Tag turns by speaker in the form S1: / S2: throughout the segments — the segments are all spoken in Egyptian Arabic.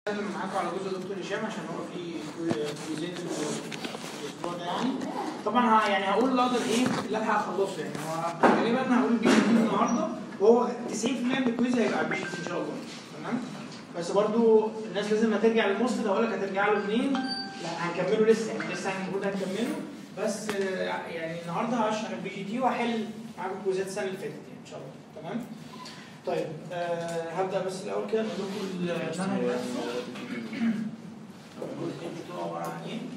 S1: هتكلم معاكم على جزء دكتور هشام عشان هو في كويزين الاسبوع ده يعني طبعا ه- يعني هقول اللي اقدر ايه اللي الحق اخلصه يعني هو غالبا هقول البي جي تي النهارده وهو 90% من الكويز هيبقى على البي جي تي ان شاء الله تمام بس برضو الناس لازم ما ترجع للمصري هقول لك هترجع له منين لا هنكمله لسه يعني لسه المفروض هنكمله بس آه، يعني النهارده هشرح البي جي تي وهحل معاكم كويزات السنه اللي فاتت يعني ان شاء الله تمام طيب آه هبدا بس الاول كده نقول لكم المنهج نفسه الجزء بتوعه عباره عن ايه؟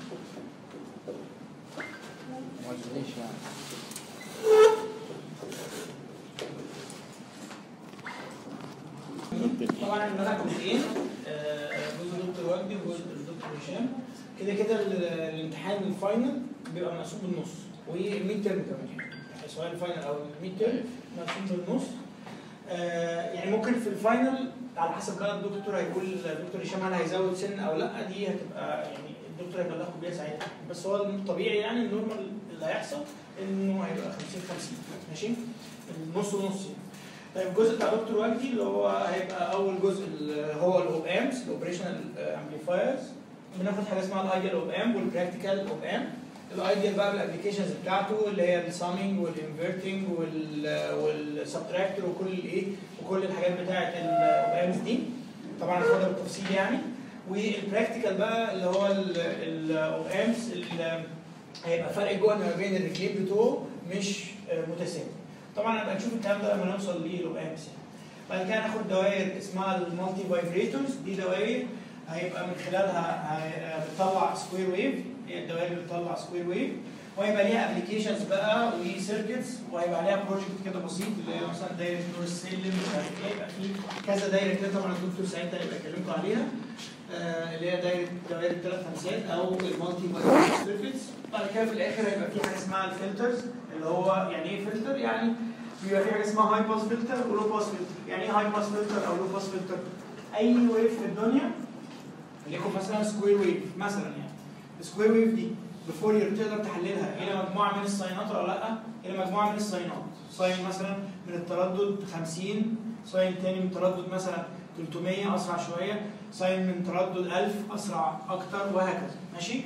S1: طبعا المنهج جزئين آه، جزء دكتور وجدي وجزء الدكتور هشام كده كده ال- الامتحان الفاينل بيبقى مقسوم بالنص والميد ترم كمان يعني يعني سواء الفاينل او الميد ترم مقسوم بالنص آه، يعني ممكن في الفاينل على حسب بقى الدكتور هيقول الدكتور هشام هل هيزود سن او لا دي هتبقى يعني الدكتور هيبلغكم بيها ساعتها بس هو الطبيعي يعني النورمال اللي هيحصل انه هيبقى 50 50 ماشي النص ونص يعني طيب الجزء بتاع دكتور وجدي اللي هو هيبقى اول جزء اللي هو الاوب امز الاوبريشنال امبليفايرز بناخد حاجه اسمها الايديال اوب ام والبراكتيكال اوب ام الايديال بقى بالابلكيشنز بتاعته اللي هي السامينج والانفرتنج والسبتراكتور وكل الايه وكل الحاجات بتاعه الاوب امز دي طبعا هناخدها بالتفصيل يعني والبراكتيكال بقى اللي هو الاوب امز هيبقى فرق الجهد ما بين الرجلين بتوعه مش آه، متساوي طبعا هنبقى نشوف الكلام ده لما نوصل للاوب امز يعني بعد كده هناخد دوائر اسمها المالتي فايبريتورز دي دوائر هيبقى من خلالها هي- بتطلع سكوير ويف هي الدوائر اللي بتطلع سكوير ويف وهيبقى ليها ابلكيشنز بقى وسيركتس وهيبقى عليها بروجكت كده بسيط اللي هي مثلا دايره نور السلم مش عارف ايه يبقى في كذا دايره كده طبعا الدكتور سعيد هيبقى يكلمكم عليها آه، اللي هي دايره دوائر الثلاث خمسات او المالتي فايبريتور سيركتس بعد كده في الاخر هيبقى في حاجه اسمها الفلترز اللي هو يعني ايه فلتر يعني بيبقى في حاجه اسمها هاي باس فلتر ولو باس فلتر يعني ايه هاي باس فلتر او لو باس فلتر اي ويف في الدنيا ليكم مثلا سكوير ويف مثلا يعني السكوير ويف دي بفورير تقدر تحللها الى مجموعه من الساينات ولا لا الى مجموعه من الساينات ساين مثلا من التردد 50 ساين تاني من تردد مثلا 300 اسرع شويه ساين من تردد 1000 اسرع اكتر وهكذا ماشي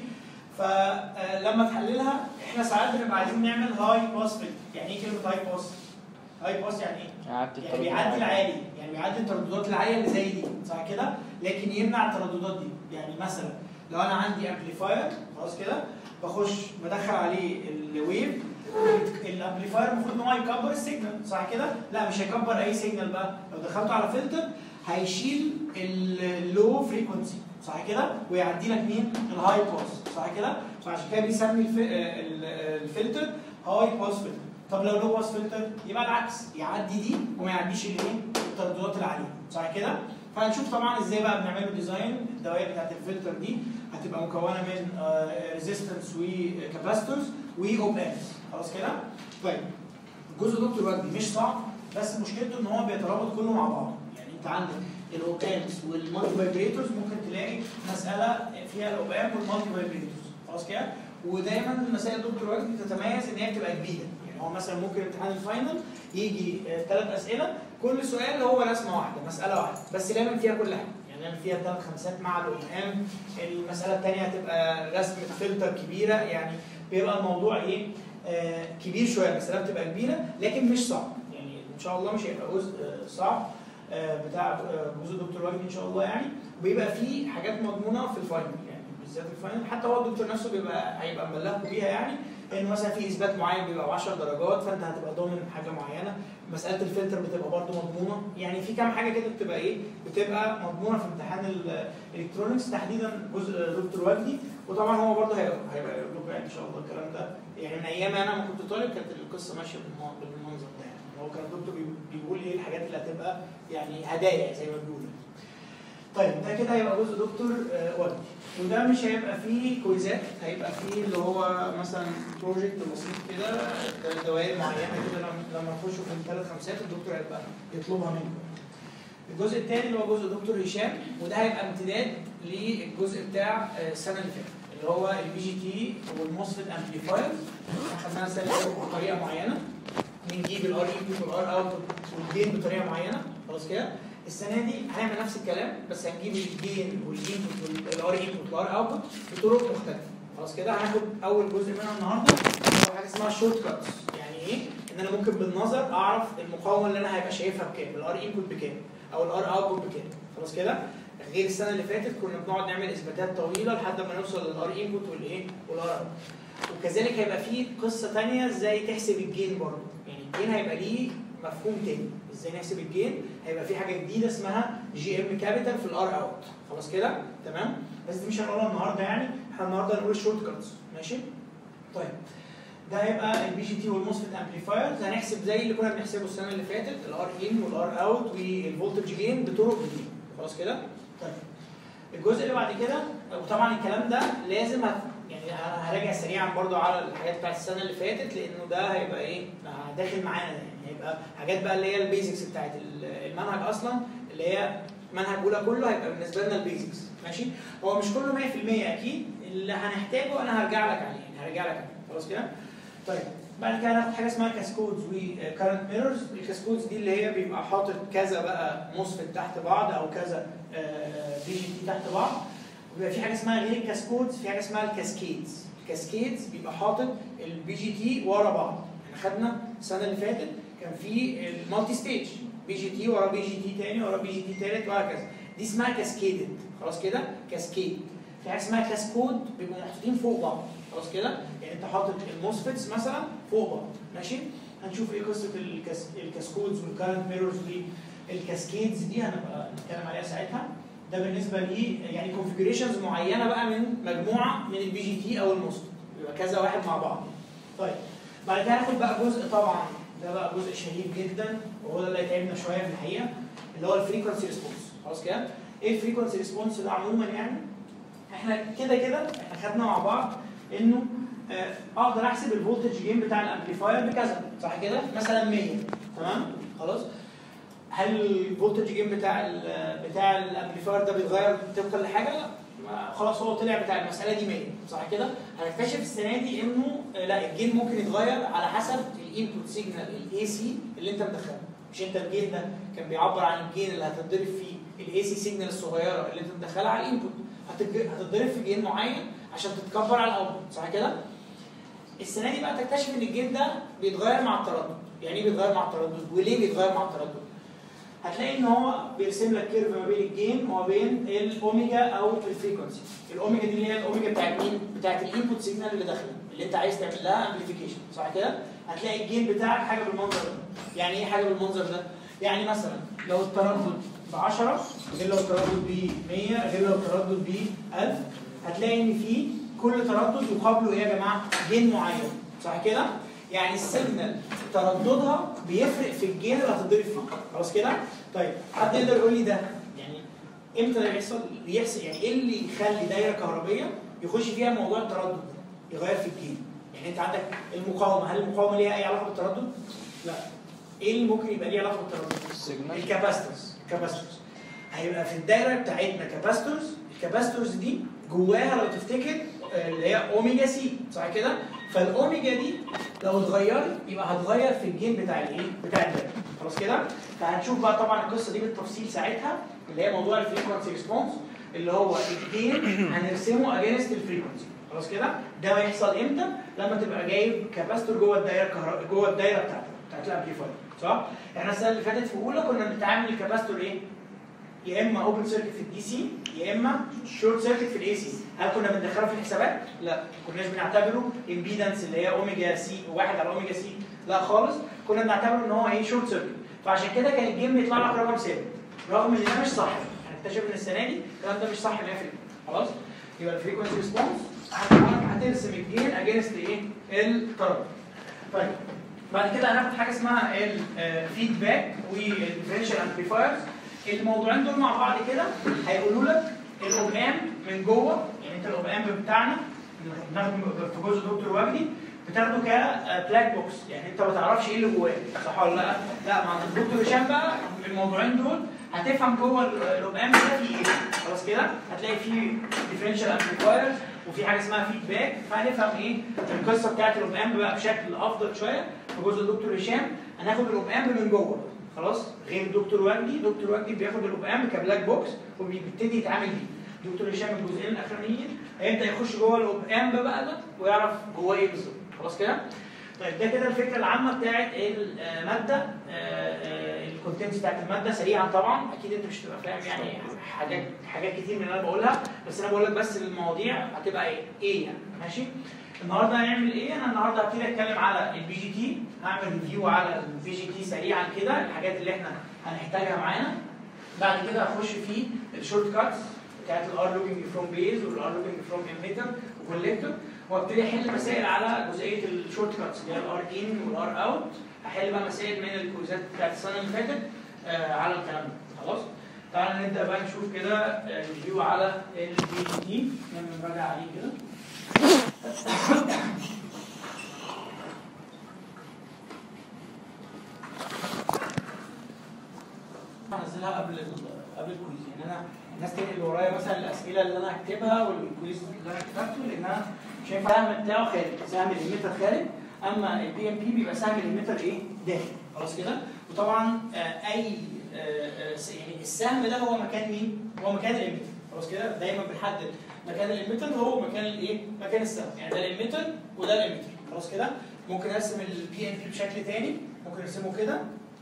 S1: فلما تحللها احنا ساعات بنبقى عايزين نعمل هاي باس فلتر يعني ايه كلمه هاي باس هاي باس يعني ايه
S2: عدت
S1: يعني بيعدي العالي يعني بيعدي الترددات العاليه اللي زي دي صح كده لكن يمنع الترددات دي يعني مثلا لو انا عندي امبليفاير خلاص كده بخش بدخل عليه الويف الامبليفاير المفروض ان هو يكبر السيجنال صح كده لا مش هيكبر اي سيجنال بقى لو دخلته على فلتر هيشيل اللو فريكونسي صح كده ويعدي لك مين الهاي باس صح كده فعشان كده بيسمي الف... ال- الفلتر هاي باس فلتر طب لو لو باس فلتر يبقى العكس يعدي دي وما يعديش الايه الترددات العاليه صح كده فهنشوف طبعا ازاي بقى بنعمله ديزاين الدوائر بتاعت الفلتر دي هتبقى مكونه من ريزيستنس وكاباستورز واوب امز خلاص كده طيب الجزء دكتور وجدي مش صعب بس مشكلته ان هو بيترابط كله مع بعض يعني انت عندك الاوب امز والمالتي فايبريتورز ممكن تلاقي مساله فيها الاوب ام والمالتي فايبريتورز خلاص كده ودايما مسائل دكتور وجدي تتميز ان هي بتبقى كبيره يعني هو مثلا ممكن امتحان الفاينل يجي ثلاث اسئله كل سؤال هو رسمه واحده مساله واحده بس لازم فيها كل حاجه يعني لازم فيها ثلاث خمسات مع الام المساله الثانيه هتبقى رسمه فلتر كبيره يعني بيبقى الموضوع ايه آه كبير شويه المساله بتبقى كبيره لكن مش صعب يعني ان شاء الله مش هيبقى جزء آه، صعب آه، بتاع آه، جزء دكتور وجدي ان شاء الله يعني وبيبقى فيه حاجات مضمونه في الفاينل يعني بالذات الفاينل حتى هو الدكتور نفسه بيبقى هيبقى مبلغكم بيها يعني انه مثلا في اثبات معين بيبقى ب 10 درجات فانت هتبقى ضامن حاجه معينه مساله الفلتر بتبقى برضه مضمونه يعني في كام حاجه كده بتبقى ايه بتبقى مضمونه في امتحان الالكترونكس تحديدا جزء دكتور وجدي وطبعا هو برضه هيبقى هيبقى يقول لكم يعني ان شاء الله الكلام ده يعني من ايام انا ما كنت طالب كانت القصه ماشيه بالم- بالمنظر ده يعني هو كان الدكتور بي- بيقول ايه الحاجات اللي هتبقى يعني هدايا زي ما بيقولوا طيب ده كده هيبقى جزء دكتور آه، وجدي وده مش هيبقى فيه كويزات هيبقى فيه اللي هو مثلا بروجكت بسيط كده دوائر معينه كده لما- لما نخشوا في الثلاث خمسات الدكتور هيبقى يطلبها منكم. الجزء الثاني اللي هو جزء دكتور هشام وده هيبقى امتداد للجزء بتاع آه، السنه اللي فاتت اللي هو البي جي تي والموسفيت امبليفاير اخذناها السنه اللي فاتت بطريقه معينه بنجيب الار اي والار اوت والجين بطريقه معينه خلاص كده السنه دي هنعمل نفس الكلام بس هنجيب الجين والانبوت والار انبوت والار اوتبوت بطرق مختلفه خلاص كده هناخد اول جزء منها النهارده هو حاجه اسمها شورت كاتس يعني ايه ان انا ممكن بالنظر اعرف المقاومه اللي انا هيبقى شايفها بكام الار انبوت بكام او الار اوتبوت بكام خلاص كده غير السنه اللي فاتت كنا بنقعد نعمل اثباتات طويله لحد ما نوصل للار انبوت والايه والار اوتبوت وكذلك هيبقى في قصه ثانيه ازاي تحسب الجين برضه يعني الجين هيبقى ليه مفهوم تاني ازاي نحسب الجين هيبقى في حاجه جديده اسمها جي ام كابيتال في الار اوت خلاص كده تمام بس دي مش هنقولها النهارده يعني احنا النهارده هنقول الشورت كاتس ماشي طيب ده هيبقى البي جي تي والموسفيت امبليفايرز هنحسب زي اللي كنا بنحسبه السنه اللي فاتت الار ان والار اوت والفولتج جين بطرق جديده خلاص كده طيب الجزء اللي بعد كده وطبعا الكلام ده لازم هت... يعني هراجع سريعا برضو على الحاجات بتاعت السنه اللي فاتت لانه ده هيبقى ايه داخل معانا يعني هيبقى حاجات بقى اللي هي البيزكس بتاعت المنهج اصلا اللي هي منهج اولى كله هيبقى بالنسبه لنا البيزكس ماشي هو مش كله 100% اكيد اللي هنحتاجه انا هرجع لك عليه يعني هرجع لك عليه خلاص كده طيب بعد كده هناخد حاجه اسمها كاسكودز وكارنت ميرورز الكاسكودز دي اللي هي بيبقى حاطط كذا بقى مصفت تحت بعض او كذا بي جي تي تحت بعض وبيبقى في حاجه اسمها غير الكاسكودز في حاجه اسمها الكاسكيدز الكاسكيدز بيبقى حاطط البي جي تي ورا بعض احنا خدنا السنه اللي فاتت كان في المالتي ستيج بي جي تي ورا بي جي تي تاني ورا بي جي تي تالت وهكذا دي اسمها كاسكيدد خلاص كده كاسكيد في حاجه اسمها كاسكود بيبقوا محطوطين فوق بعض خلاص كده يعني انت حاطط الموسفيتس مثلا فوق بعض ماشي هنشوف ايه قصه الكاس... الكاسكودز والكارنت ميرورز والكاسكيدز دي هنبقى نتكلم عليها ساعتها ده بالنسبه لي يعني كونفيجريشنز معينه بقى من مجموعه من البي جي تي او الموسفيت يبقى كذا واحد مع بعض طيب بعد كده هناخد بقى جزء طبعا ده بقى جزء شهير جدا وهو ده اللي هيتعبنا شويه في الحقيقه اللي هو الفريكونسي ريسبونس خلاص كده ايه الفريكونسي ريسبونس ده عموما يعني احنا كده كده احنا خدنا مع بعض انه آه اقدر احسب الفولتج جين بتاع الامبليفاير بكذا صح كده مثلا 100 تمام خلاص هل الفولتج جين بتاع ال بتاع الامبليفاير ده بيتغير طبقا لحاجه لا خلاص هو طلع بتاع المساله دي 100 صح كده هنكتشف السنه دي انه آه لا الجين ممكن يتغير على حسب الانبوت سيجنال الاي سي اللي انت مدخله مش انت الجين ده كان بيعبر عن الجين اللي هتتضرب فيه الاي سي سيجنال الصغيره اللي انت مدخلها على الانبوت هتتضرب في جين معين عشان تتكبر على الاوتبوت صح كده؟ السنه دي بقى تكتشف ان الجين ده بيتغير مع التردد يعني ايه بيتغير مع التردد وليه بيتغير مع التردد هتلاقي ان هو بيرسم لك كيرف ما بين الجين وما بين الاوميجا او الفريكونسي الاوميجا دي اللي هي الاوميجا بتاعت مين بتاعت الانبوت سيجنال اللي داخله اللي انت عايز تعمل لها امبليفيكيشن صح كده هتلاقي الجين بتاعك حاجه بالمنظر ده يعني ايه حاجه بالمنظر ده يعني مثلا لو التردد ب 10 غير لو التردد ب 100 غير لو التردد ب 1000 هتلاقي ان في كل تردد يقابله ايه يا جماعه؟ جين معين صح كده؟ يعني السيجنال ترددها بيفرق في الجين اللي هتضرب فيه خلاص كده؟ طيب حد يقدر يقول لي ده يعني امتى ده يحصل؟ يحصل يعني ايه اللي يخلي دايره كهربيه يخش فيها موضوع التردد يغير في الجين؟ يعني انت عندك المقاومه هل المقاومه ليها اي علاقه بالتردد؟ لا ايه اللي ممكن يبقى ليه علاقه بالتردد؟
S2: السيجنال
S1: الكاباستورز الكاباستورز هيبقى في الدايره بتاعتنا كاباستورز الكاباستورز دي جواها لو تفتكر آه، اللي هي اوميجا سي صح كده؟ فالاوميجا دي لو اتغيرت يبقى هتغير في الجين بتاع الايه؟ بتاع الدايره خلاص كده؟ فهنشوف بقى طبعا القصه دي بالتفصيل ساعتها اللي هي موضوع الفريكونسي ريسبونس اللي هو الجين هنرسمه اجينست الفريكونسي خلاص كده؟ ده هيحصل امتى؟ لما تبقى جايب كاباستور جوه الدايره الكهرباء جوه الدايره بتاعتك بتاعت الامبليفاير صح؟ احنا السنه اللي فاتت في اولى كنا بنتعامل الكاباستور ايه؟ يا اما اوبن سيركت في الدي سي يا اما شورت سيركت في الاي سي هل كنا بندخله في الحسابات؟ لا ما كناش بنعتبره امبيدنس اللي هي اوميجا سي واحد على اوميجا سي لا خالص كنا بنعتبره ان هو ايه شورت سيركت فعشان كده كان الجيم بيطلع لك رقم ثابت رغم ان ده مش صح هنكتشف ان السنه دي الكلام ده مش صح 100% خلاص يبقى الفريكونسي ريسبونس هترسم الجين اجينست ايه؟ التردد طيب بعد كده هناخد حاجه اسمها الفيدباك والديفرنشال امبليفايرز الموضوعين دول مع بعض كده هيقولوا لك الاوبام من جوه يعني انت الاوبام بتاعنا اللي بناخده في جزء دكتور وجدي بتاخده كبلاك بوكس يعني انت ما تعرفش ايه اللي جواه صح ولا لا؟ لا مع الدكتور هشام بقى الموضوعين دول هتفهم جوه الاوبام ده في ايه خلاص كده هتلاقي فيه ديفرنشال امبليفايرز وفي حاجه اسمها فيدباك فهنفهم ايه القصه بتاعت الاوبام بقى بشكل افضل شويه في جزء دكتور هشام هناخد الاوبام من جوه خلاص غير دكتور وجدي دكتور وجدي بياخد الاوب امب كبلاك بوكس وبيبتدي يتعامل بيه دكتور هشام الجزئين الاخرانيين هيبدا يخش جوه الاوب امب بقى ده ويعرف جواه ايه بالظبط خلاص كده طيب ده كده الفكره العامه بتاعت الماده الكونتنتس بتاعت الماده سريعا طبعا اكيد انت مش هتبقى فاهم يعني حاجات حاجات كتير من اللي انا بقولها بس انا بقول لك بس المواضيع هتبقى ايه ايه يعني ماشي النهارده هنعمل ايه؟ انا النهارده هبتدي اتكلم على البي جي تي هعمل ريفيو على البي جي تي سريعا كده الحاجات اللي احنا هنحتاجها معانا بعد كده هخش في الشورت كاتس بتاعت الار لوكينج فروم بيز والار لوكينج فروم اميتر وكوليكتور وابتدي احل مسائل على جزئيه الشورت كاتس اللي هي الار ان والار اوت هحل بقى مسائل من الكويزات بتاعت السنه اللي فاتت آه على الكلام ده خلاص تعالى نبدا بقى نشوف كده ريفيو على البي جي تي نراجع عليه كده هنزلها قبل قبل الكويز يعني انا الناس تنقل ورايا مثلا الاسئله اللي انا هكتبها والكويز اللي انا كتبته لان انا شايف السهم بتاعه خارج سهم الاميتر خارج اما البي ام بي بيبقى سهم الاميتر ايه داخل خلاص كده وطبعا آه اي آه يعني السهم ده هو مكان مين؟ هو مكان الاميتر خلاص كده دايما بنحدد مكان الاميتر هو مكان الايه؟ مكان السهم يعني ده الاميتر وده الاميتر خلاص كده ممكن ارسم البي ام بي بشكل تاني ممكن ارسمه كده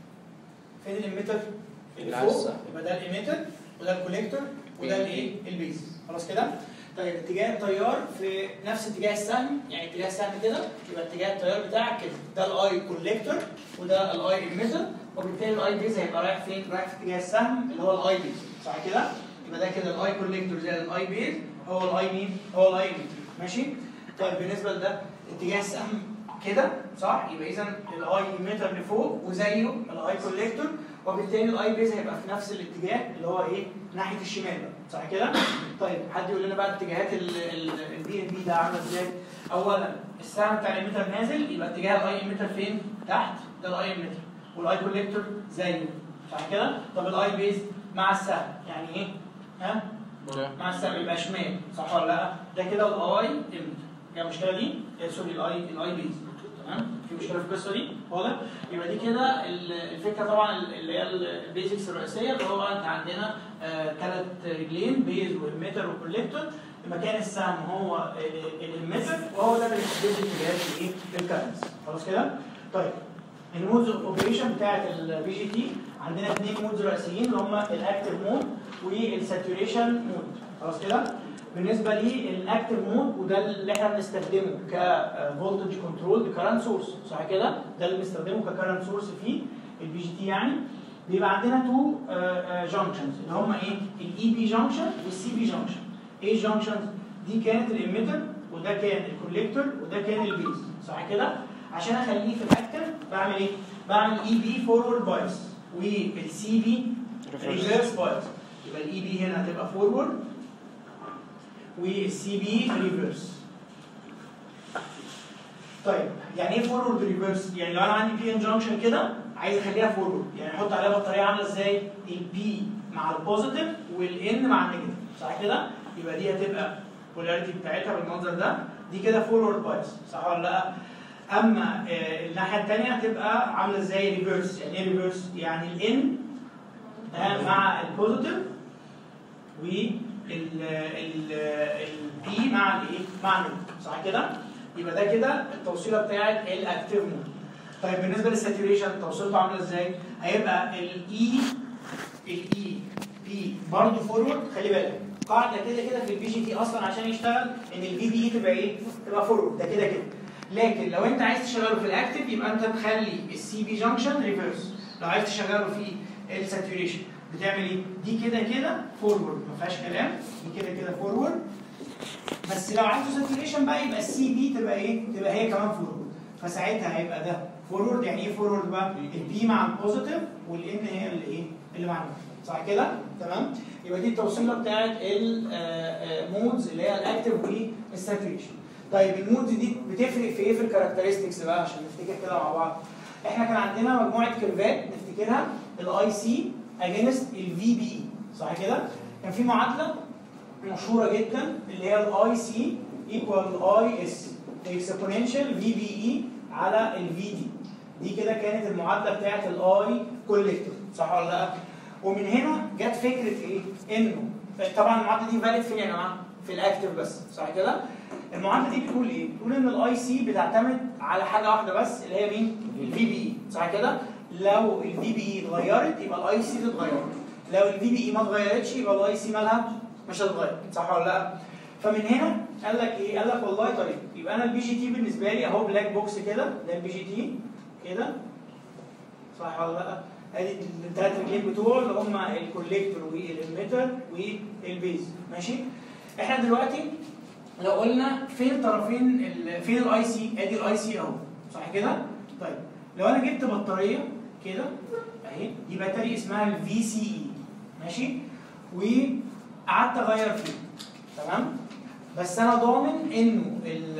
S1: فين الاميتر؟ اللي فوق يبقى ده الاميتر وده الكوليكتور وده الايه؟ البيز خلاص كده؟ طيب اتجاه التيار في نفس اتجاه السهم يعني اتجاه السهم كده يبقى اتجاه التيار بتاعك كده ده الاي كوليكتور وده الاي اميتر وبالتالي الاي بيز هيبقى رايح فين؟ رايح في اتجاه السهم اللي هو الاي بيز صح كده؟ يبقى ده كده الاي كوليكتور زي الاي بيز هو الاي مين؟ هو الاي اميتر ماشي؟ طيب بالنسبه لده اتجاه السهم كده صح؟ يبقى اذا الاي اميتر لفوق وزيه الاي كوليكتور وبالتالي الاي بيز هيبقى في نفس الاتجاه اللي هو ايه؟ ناحيه الشمال بقى صح كده؟ طيب حد يقول لنا بقى اتجاهات البي ام بي ده عامله ازاي؟ اولا السهم بتاع الاميتر نازل يبقى اتجاه الاي اميتر فين؟ تحت ده الاي اميتر والاي كوليكتور زيه صح كده؟ طب الاي بيز مع السهم يعني ايه؟ ها؟ مع السهم يبقى شمال صح ولا لا؟ ده كده الاي اميتر يعني المشكله دي سوري الاي الاي بيز تمام؟ في مشكله في القصه دي واضح؟ يبقى دي كده الفكره طبعا اللي هي البيزكس الرئيسيه اللي هو انت عندنا ثلاث آه رجلين بيز واميتر وكوليكتور مكان السهم هو الاميتر وهو ده اللي بيحدد اتجاهات الايه؟ الكرنس خلاص كده؟ طيب المودز اوف اوبريشن بتاعت البي جي تي عندنا اثنين مودز رئيسيين اللي هم الاكتف مود والساتوريشن مود خلاص كده؟ بالنسبه للاكتف مود وده اللي احنا بنستخدمه كفولتج كنترول كرنت سورس صح كده؟ ده اللي بنستخدمه ككرنت سورس في البي جي تي يعني بيبقى عندنا تو جانكشنز اللي هم ايه؟ الاي بي جانكشن والسي بي جانكشن. ايه الجانكشنز؟ دي كانت الاميتر وده كان الكوليكتور وده كان البيز صح كده؟ عشان اخليه في الاكتف بعمل ايه؟ بعمل اي بي فورورد بايس والسي بي ريفرس بايس يبقى الاي بي هنا هتبقى فورورد والسي بي ريفرس طيب يعني ايه فورورد ريفرس؟ يعني لو انا عندي بي ان جانكشن كده عايز اخليها فورورد يعني احط عليها بطاريه عامله ازاي؟ البي مع البوزيتيف والان مع النيجاتيف صح كده؟ يبقى دي هتبقى البولاريتي بتاعتها بالمنظر ده دي كده فورورد بايس صح ولا لا؟ اما آه الناحيه الثانيه هتبقى عامله ازاي ريفرس يعني ايه ريفرس؟ يعني الان مع البوزيتيف و البي مع الايه؟ مع النيجاتيف صح كده؟ يبقى ده كده التوصيله بتاعت الاكتيف مود. طيب بالنسبه للساتوريشن توصيلته عامله ازاي؟ هيبقى الاي الاي بي برضه فورورد خلي بالك قاعده كده كده في البي جي تي اصلا عشان يشتغل ان الفي بي تبقى ايه؟ تبقى فورورد ده كده كده. لكن لو انت عايز تشغله في الاكتيف يبقى انت تخلي السي بي جانكشن ريفرس. لو عايز تشغله في الساتوريشن بتعمل ايه؟ دي كده كده فورورد ما فيهاش كلام دي كده كده فورورد بس لو عايزه ساتوريشن بقى يبقى السي بي تبقى ايه؟ تبقى هي كمان فورورد فساعتها هيبقى ده فورورد يعني ايه فورورد بقى؟ البي مع البوزيتيف والان هي اللي ايه؟ اللي مع النيجاتيف صح كده؟ تمام؟ يبقى دي التوصيله بتاعت المودز اللي هي الاكتف والساتوريشن طيب المودز دي بتفرق في ايه في الكاركترستكس بقى عشان نفتكر كده مع بعض احنا كان عندنا مجموعه كيرفات نفتكرها الاي سي اجينست الفي بي صح كده؟ كان في معادله مشهوره جدا اللي هي الاي سي ايكوال اي اس اكسبوننشال في بي اي على الفي دي دي كده كانت المعادله بتاعت الاي كوليكتور صح ولا لا؟ ومن هنا جت فكره ايه؟ انه طبعا المعادله دي فاليد فين يا جماعه؟ في الاكتف بس صح كده؟ المعادله دي بتقول ايه؟ بتقول ان الاي سي بتعتمد على حاجه واحده بس اللي هي مين؟ الفي بي اي صح كده؟ لو الفي بي اي اتغيرت يبقى الاي سي تتغير لو الفي بي اي ما اتغيرتش يبقى الاي سي مالها مش هتتغير صح ولا لا؟ فمن هنا قال لك ايه؟ قال لك والله طيب يبقى انا البي جي تي بالنسبه لي اهو بلاك بوكس كده ده البي جي تي كده صح ولا لا؟ ادي الثلاث رجلين بتوعه اللي هم الكوليكتور والاميتر والبيز ماشي؟ احنا دلوقتي لو قلنا فين طرفين ال- فين الاي سي؟ ادي الاي سي اهو صح كده؟ طيب لو انا جبت بطاريه كده اهي دي بطاريه اسمها الفي سي اي ماشي؟ وقعدت اغير فيه تمام؟ بس انا ضامن انه ال-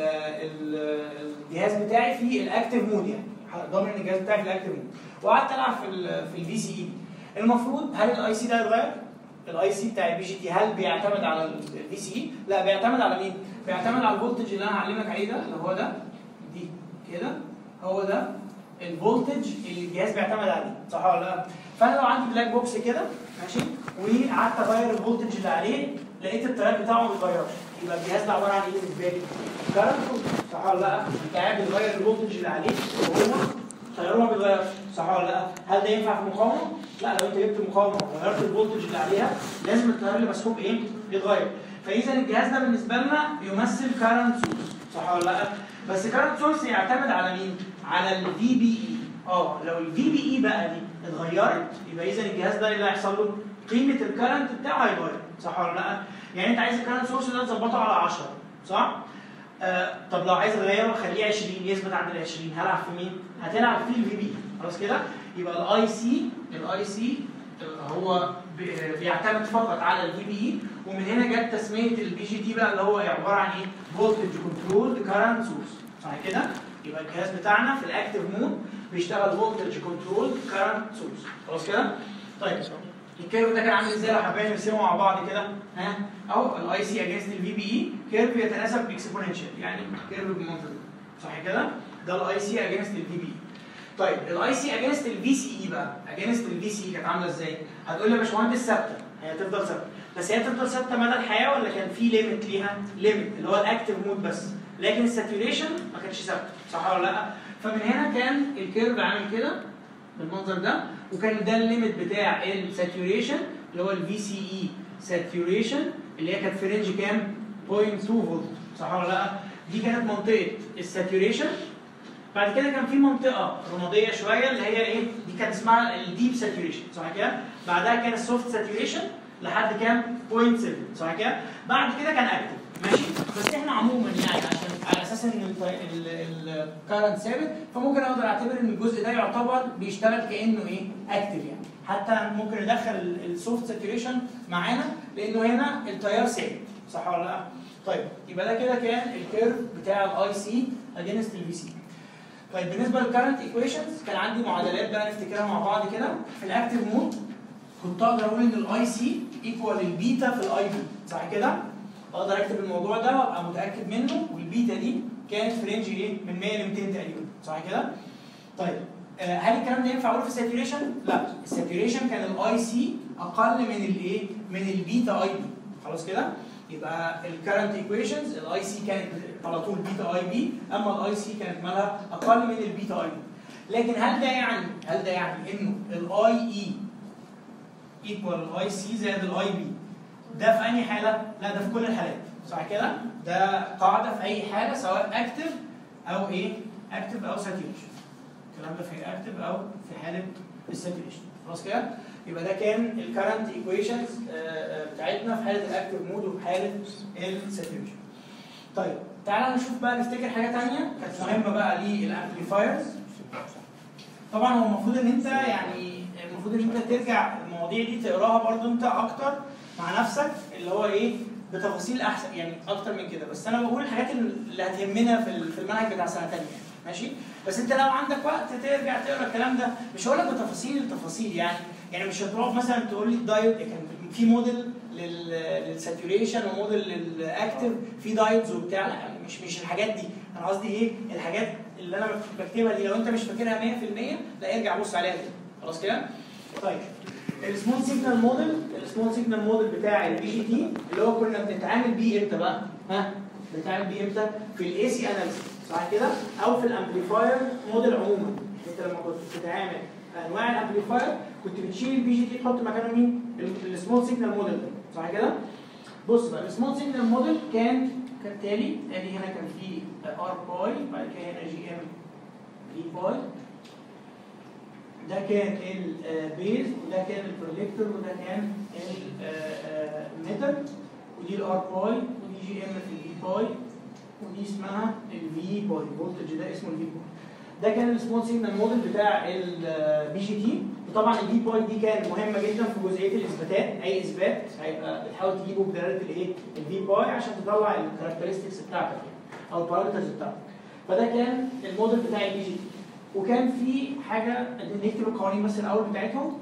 S1: ال- الجهاز بتاعي فيه الاكتف مود يعني ضامن ان الجهاز بتاعي في الاكتف مود وقعدت العب في ال في الفي سي اي المفروض هل الاي سي ده هيتغير؟ الاي سي بتاع البي جي تي هل بيعتمد على الفي سي اي؟ لا بيعتمد على مين؟ بيعتمد على الفولتج اللي انا هعلمك عليه ده اللي هو ده دي كده هو ده الفولتج اللي الجهاز بيعتمد عليه صح ولا لا؟ فانا لو عندي بلاك بوكس كده ماشي وقعدت اغير الفولتج اللي عليه لقيت التيار بتاعه ما بيتغيرش يبقى الجهاز ده عباره عن ايه بالنسبه لي؟ كارنت صح ولا لا؟ انت قاعد بتغير الفولتج اللي عليه وهو تياره ما بيتغيرش صح ولا لا؟ هل ده ينفع في مقاومه؟ لا لو انت جبت مقاومه وغيرت الفولتج اللي عليها لازم التيار اللي مسحوب ايه؟ يتغير فاذا الجهاز ده بالنسبه لنا يمثل كارنت سورس صح ولا لا؟ بس كارنت سورس يعتمد على مين؟ على الفي بي اي اه لو الفي بي اي بقى دي اتغيرت يبقى اذا الجهاز ده ايه اللي هيحصل له؟ قيمه الكرنت بتاعه هيتغير صح ولا لا؟ يعني انت عايز الكرنت سورس ده تظبطه على 10 صح؟ آه طب لو عايز اغيره واخليه 20 يثبت عند ال 20 هلعب في مين؟ هتلعب في الفي بي خلاص كده؟ يبقى الاي سي الاي سي هو بي- بيعتمد فقط على الفي بي اي ومن هنا جت تسميه البي جي تي بقى اللي هو عباره عن ايه؟ فولتج كنترول كارنت سورس صح كده؟ يبقى الجهاز بتاعنا في الاكتف مود بيشتغل فولتج كنترول كارنت سورس خلاص كده؟ طيب الكيرف ده كان عامل ازاي لو حابين نرسمه مع بعض كده ها اهو الاي سي اجينست الفي بي اي كيرف يتناسب اكسبوننشال يعني كيرف بالمنظر ده صح كده ده الاي سي اجينست الفي بي طيب الاي سي اجينست الفي سي اي بقى اجينست الفي سي كانت عامله ازاي هتقول لي يا باشمهندس ثابته هي هتفضل ثابته بس هي هتفضل ثابته مدى الحياه ولا كان في ليميت ليها ليميت اللي هو الاكتف مود بس لكن الساتوريشن ما كانتش ثابته صح ولا لا فمن هنا كان الكيرف عامل كده بالمنظر ده وكان ده الليميت بتاع الساتوريشن اللي هو الفي سي اي ساتوريشن اللي هي كانت في رينج كام 0.2 فولت صح ولا لا دي كانت منطقه الساتوريشن بعد كده كان في منطقه رماديه شويه اللي هي ايه دي كانت اسمها الديب ساتوريشن صح كده بعدها كان السوفت ساتوريشن لحد كام 0.7 صح كده بعد كده كان اكتف ماشي بس احنا عموما يعني عشان على اساس ان الكارنت ثابت فممكن اقدر اعتبر ان الجزء ده يعتبر بيشتغل كانه ايه اكتف يعني حتى ممكن ندخل السوفت ساتوريشن معانا لانه هنا التيار ثابت صح ولا لا طيب يبقى ده كده كان الكيرف بتاع الاي سي اجينست الفي سي طيب بالنسبه للكارنت ايكويشنز كان عندي معادلات بقى نفتكرها مع بعض كده في الاكتف مود كنت اقدر اقول ان الاي سي ايكوال البيتا في الاي بي صح كده؟ اقدر اكتب الموضوع ده وابقى متاكد منه والبيتا دي كانت في رينج ايه؟ من 100 ل 200 تقريبا صح كده؟ طيب آه، هل الكلام ده ينفع اقوله في الساتوريشن؟ لا الساتوريشن كان الاي سي اقل من الايه؟ من البيتا اي بي خلاص كده؟ يبقى الكرنت ايكويشنز الاي سي كانت على طول بيتا اي بي اما الاي سي كانت مالها اقل من البيتا اي بي لكن هل ده يعني هل ده يعني انه الاي اي ايكوال الاي سي زائد الاي بي ده في انهي حاله؟ لا ده في كل الحالات صح كده؟ ده قاعده في اي حاله سواء اكتف او ايه؟ اكتف او ساتوريشن الكلام ده في اكتف او في حاله الساتوريشن خلاص كده؟ يبقى ده كان الكرنت ايكويشنز بتاعتنا في حاله الاكتف مود وفي حاله الساتوريشن. طيب تعالى نشوف بقى نفتكر حاجه ثانيه كانت مهمه بقى للامبليفايرز. طبعا هو المفروض ان انت يعني المفروض ان انت ترجع المواضيع دي تقراها برضو انت اكتر مع نفسك اللي هو ايه بتفاصيل احسن يعني اكتر من كده بس انا بقول الحاجات اللي هتهمنا في ال- في المنهج بتاع سنه ثانيه ماشي بس انت لو عندك وقت ترجع تقرا الكلام ده مش هقول لك بتفاصيل التفاصيل يعني يعني مش هتروح مثلا تقول لي الدايت كان في موديل لل- للساتوريشن وموديل للاكتف في دايتس وبتاع لا يعني مش مش الحاجات دي انا قصدي ايه الحاجات اللي انا بكتبها دي لو انت مش فاكرها 100% لا ارجع بص عليها تاني خلاص كده طيب السمول سيجنال موديل السمول سيجنال موديل بتاع البي جي تي اللي هو كنا بنتعامل بيه امتى بقى ها بنتعامل بيه امتى في الاي سي اناليسيس صح كده او في الامبليفاير موديل عموما انت لما كنت بتتعامل انواع الامبليفاير كنت بتشيل البي جي تي تحط مكانه مين السمول سيجنال موديل ده صح كده بص بقى السمول سيجنال موديل كان كالتالي ادي هنا كان في ار باي بعد كده هنا جي ام اي باي ده كان البيز وده كان البروليكتور وده كان الميتال ودي الار باي ودي جي ام في الفي باي ودي اسمها الفي باي الفولتج ده اسمه الفي باي ده كان السمول سيجنال موديل بتاع البي جي تي وطبعا الفي باي دي كان مهمه جدا في جزئيه الاثباتات اي اثبات هيبقى بتحاول تجيبه بدلاله الايه الفي باي عشان تطلع الكاركترستكس بتاعتك او البارامترز بتاعتك فده كان الموديل بتاع البي جي تي وكان في حاجه نكتب القوانين بس الاول بتاعتهم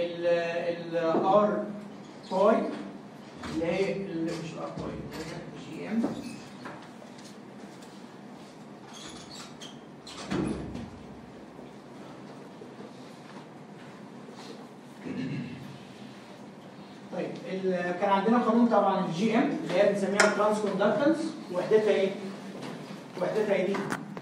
S1: الار باي اللي هي اللي مش الار باي جي ام طيب ال- كان عندنا قانون طبعا الجي ام اللي هي بنسميها ترانس كوندكتنس وحدتها ايه؟ وحدتها ايه دي؟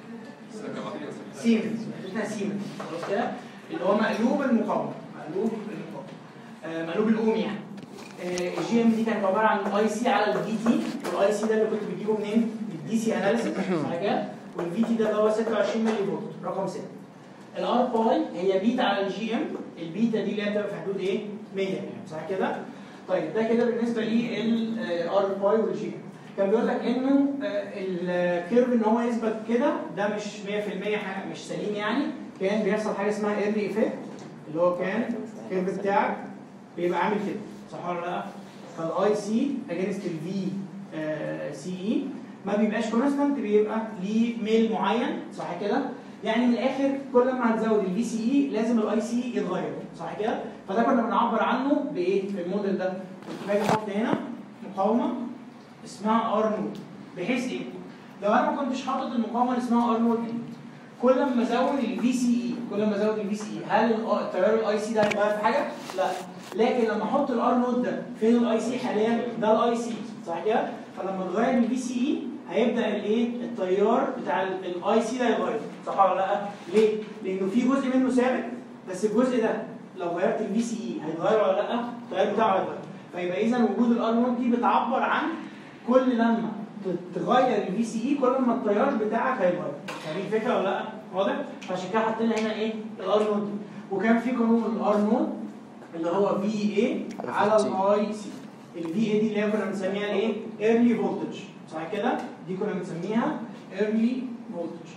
S1: سيمنز وحدتها سيمنز خلاص كده؟ اللي هو مقلوب المقاومه مقلوب المقاومه آه مقلوب الاوم يعني آه الجي ام دي كانت عباره عن اي سي على الفي تي والاي سي ده اللي كنت بتجيبه منين؟ من الدي سي اناليسيس صح كده؟ والفي تي ده اللي هو 26 ملي فولت رقم 6 الار باي هي بيتا على الجي ام البيتا دي اللي هي بتبقى في حدود ايه 100 يعني صح كده طيب ده كده بالنسبه للار باي والجي ام كان بيقول لك انه آه، الكيرف ان هو يثبت كده ده مش 100% حاجه مش سليم يعني كان بيحصل حاجه اسمها ايرلي ايفكت اللي هو كان الكيرف بتاعك بيبقى عامل كده صح ولا لا؟ فالاي سي اجينست الفي سي اي ما بيبقاش كونستانت بيبقى ليه ميل معين صح كده؟ يعني من الاخر كل ما هتزود الفي سي اي لازم الاي سي يتغير صح كده؟ فده كنا بنعبر عنه بايه؟ في الموديل ده كنت باجي احط هنا مقاومه اسمها ار نود بحيث ايه؟ لو انا ما كنتش حاطط المقاومه اللي اسمها ار نود دي كل ما ازود الفي سي اي كل ما ازود الفي سي اي هل ال- التيار الاي سي ده هيتغير في حاجه؟ لا لكن لما احط الار نود ده فين الاي سي حاليا؟ ده الاي سي صح كده؟ فلما تغير الفي سي اي هيبدا الايه؟ التيار بتاع الاي سي ده يتغير صح ولا لا؟ ليه؟ لانه في جزء منه ثابت بس الجزء ده لو غيرت الفي سي اي هيتغير ولا لا؟ التيار بتاعه هيتغير فيبقى اذا وجود الار نود دي بتعبر عن كل لما تغير الفي سي اي كل ما التيار بتاعك هيتغير فاهمين الفكره ولا لا؟ واضح؟ فعشان كده حطينا هنا ايه؟ الار نود دي. وكان في قانون الار نود اللي هو في اي على الاي سي الفي اي دي اللي هي كنا بنسميها الايه؟ ايرلي فولتج صح كده؟ دي كنا بنسميها ايرلي فولتج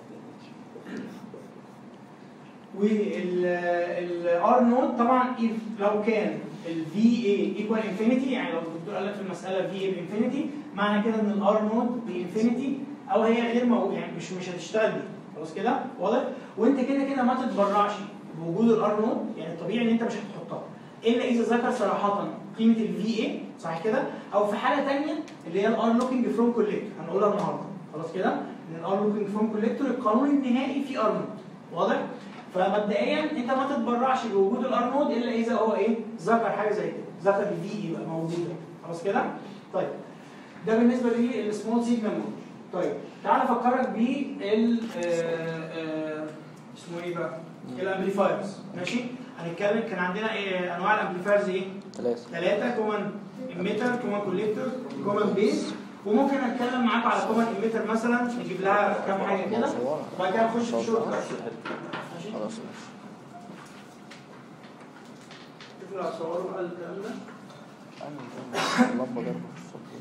S1: والار نود طبعا if لو كان الفي اي ايكوال انفينيتي يعني لو الدكتور قال لك في المساله في اي بانفينيتي معنى كده ان الار نود بانفينيتي او هي غير مو يعني مش مش هتشتغل بيه خلاص كده واضح وانت كده كده ما تتبرعش بوجود الار نود يعني الطبيعي ان انت مش هتحطها الا اذا ذكر صراحه قيمه الفي اي صح كده او في حاله ثانيه اللي هي الار لوكينج فروم كوليكتور هنقولها النهارده خلاص كده ان الار لوكينج فروم كوليكتور القانون النهائي فيه ار نود واضح فمبدئيا انت ما تتبرعش بوجود الار نود الا اذا هو ايه ذكر حاجه زي كده ذكر الفي اي بقى موجوده خلاص كده طيب ده بالنسبه للسمول سيجنال مود طيب تعال افكرك بال اسمه ايه بقى الامبليفايرز ماشي هنتكلم كان عندنا ايه انواع الامبليفايرز ايه
S2: ثلاثة
S1: ثلاثه كومن اميتر كومن كوليكتور كومن بيز وممكن اتكلم معاكم على كومن اميتر مثلا نجيب لها كام حاجه كده وبعد كده نخش في شورت كات ماشي
S2: خلاص ماشي
S1: شوف لو هتصوروا بقى الكلام ده
S2: أنا اللمبة ضربة في الصبح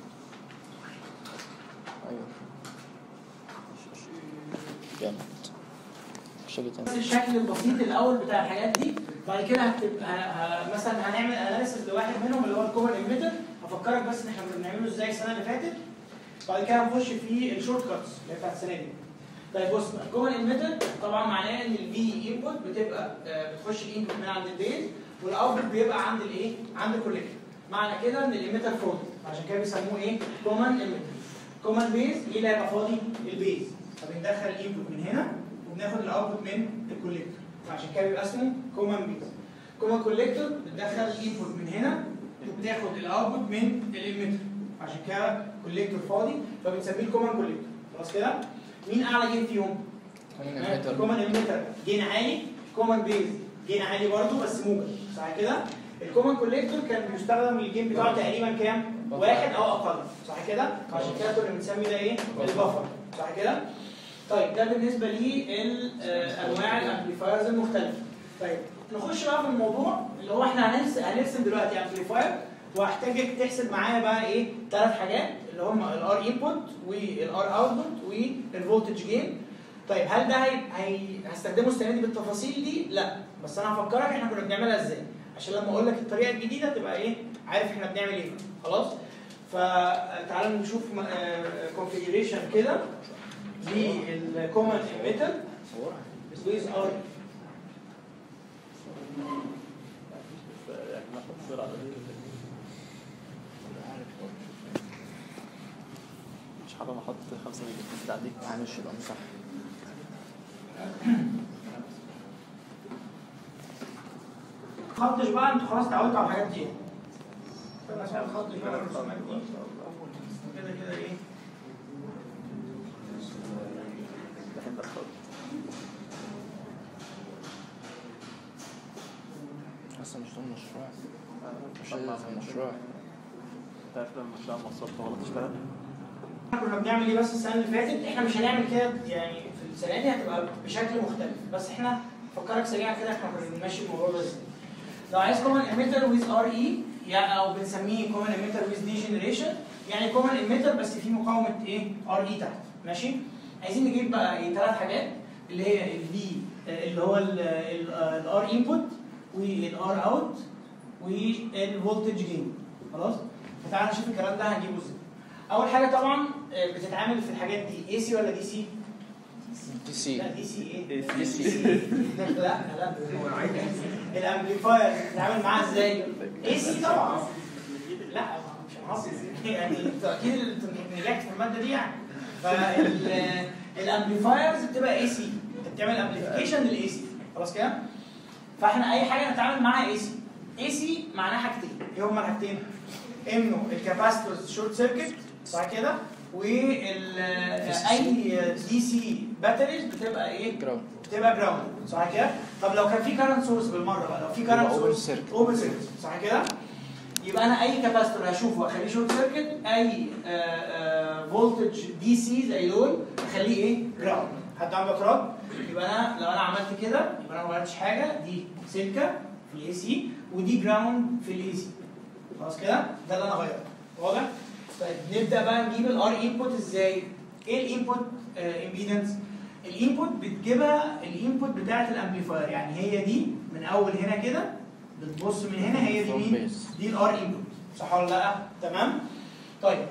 S2: أيوة ماشي، ماشي. جامد مش هاجي
S1: بس
S2: تاني
S1: الشكل البسيط الاول بتاع الحاجات دي بعد كده هتبقى ه- ه- مثلا هنعمل اناليسيس لواحد منهم اللي هو الكومن اميتر هفكرك بس ان احنا كنا بنعمله ازاي السنه اللي فاتت بعد كده هنخش في الشورت كاتس اللي هي بتاعت السنه دي طيب بص بقى الكومن اميتر طبعا معناه ان الفي انبوت بتبقى آه، بتخش الانبوت من عند البيز والاوتبوت بيبقى عند الايه؟ عند الكوليكتور معنى كده ان الاميتر فاضي عشان كده بيسموه ايه؟ كومن اميتر كومن بيز ايه اللي هيبقى فاضي؟ البيز فبندخل الانبوت من هنا وبناخد الاوتبوت من الكوليكتور فعشان كده بيبقى اسمه كومن بيز كومن كوليكتور بتدخل انبوت من هنا وبتاخد الاوتبوت من الاميتر عشان كده كوليكتور فاضي فبنسميه الكومن كوليكتور خلاص كده مين اعلى جين فيهم؟ كومن اميتر جين عالي كومن بيز جين عالي برضه بس موجب صح كده؟ الكومن كوليكتور كان بيستخدم الجين بتاعه تقريبا كام؟ واحد او اقل صح كده؟ عشان كده كنا بنسمي ده ايه؟ البفر صح كده؟ طيب ده بالنسبه لانواع الامبليفايرز المختلفه. طيب نخش بقى في الموضوع اللي هو احنا هنرسم هنرسم دلوقتي امبليفاير وهحتاجك تحسب معايا بقى ايه ثلاث حاجات اللي هم الار انبوت والار اوتبوت والفولتج جين طيب هل ده هي... هي... هستخدمه السنه دي بالتفاصيل دي؟ لا بس انا هفكرك احنا كنا بنعملها ازاي عشان لما اقول لك الطريقه الجديده تبقى ايه عارف احنا بنعمل ايه خلاص فتعالوا نشوف كونفيجريشن كده للكومن اميتر with ار
S2: مش حرام احط خمسة ميجا في التعديل معلش يبقى مسح
S1: خطش بقى انتوا خلاص اتعودتوا على الحاجات دي فانا عشان خطش بقى الرسومات دي كده كده ايه
S2: بحب الخط اصلا مش ضمن مشروع مش لازم مشروع تعرف لما المشروع مصروف غلط اشتغل
S1: احنا كنا بنعمل ايه بس السنه اللي فاتت احنا مش هنعمل كده يعني في السنه دي هتبقى بشكل مختلف بس احنا فكرك سريعا كده احنا كنا بنمشي الموضوع ده ازاي لو عايز كومن اميتر ويز ار اي يعني او بنسميه كومن اميتر ويز دي جنريشن يعني كومن اميتر بس في مقاومه ايه ار اي تحت ماشي عايزين نجيب بقى ايه ثلاث حاجات اللي هي الفي اللي هو الار انبوت والار اوت والفولتج جين خلاص فتعالى نشوف الكلام ده هنجيبه ازاي اول حاجه طبعا آه، بتتعامل في الحاجات دي اي سي ولا دي سي
S2: دي سي
S1: لا دي سي ايه
S2: دي سي
S1: لا لا الامبليفاير بتتعامل معاه ازاي اي سي طبعا لا مش هنهزر يعني انتوا اكيد انتوا نجحت في الماده دي يعني فالامبليفايرز بتبقى اي سي انت بتعمل امبليفيكيشن للاي سي خلاص كده فاحنا اي حاجه نتعامل معاها اي سي اي سي معناها حاجتين ايه هما الحاجتين انه الكاباسيتورز شورت سيركت صح كده وال اي دي سي باتريز بتبقى ايه
S2: جراوند
S1: بتبقى جراوند صح كده طب لو كان في كارنت سورس بالمره بقى لو في كارنت
S2: يبقى open
S1: سورس
S2: circuit.
S1: اوبن سيركت صح كده يبقى انا اي كاباستور هشوفه اخليه شورت سيركت اي فولتج دي سي زي دول اخليه ايه جراوند حد عنده اعتراض يبقى انا لو انا عملت كده يبقى انا ما غيرتش حاجه دي سلكه في الاي سي ودي جراوند في الاي سي خلاص كده ده اللي انا غيرته واضح طيب نبدا بقى نجيب الار انبوت ازاي ايه الانبوت امبيدنس الانبوت بتجيبها الانبوت بتاعه الامبليفاير يعني هي دي من اول هنا كده بتبص من هنا هي دي
S2: From
S1: مين
S2: base.
S1: دي الار انبوت صح ولا لا تمام طيب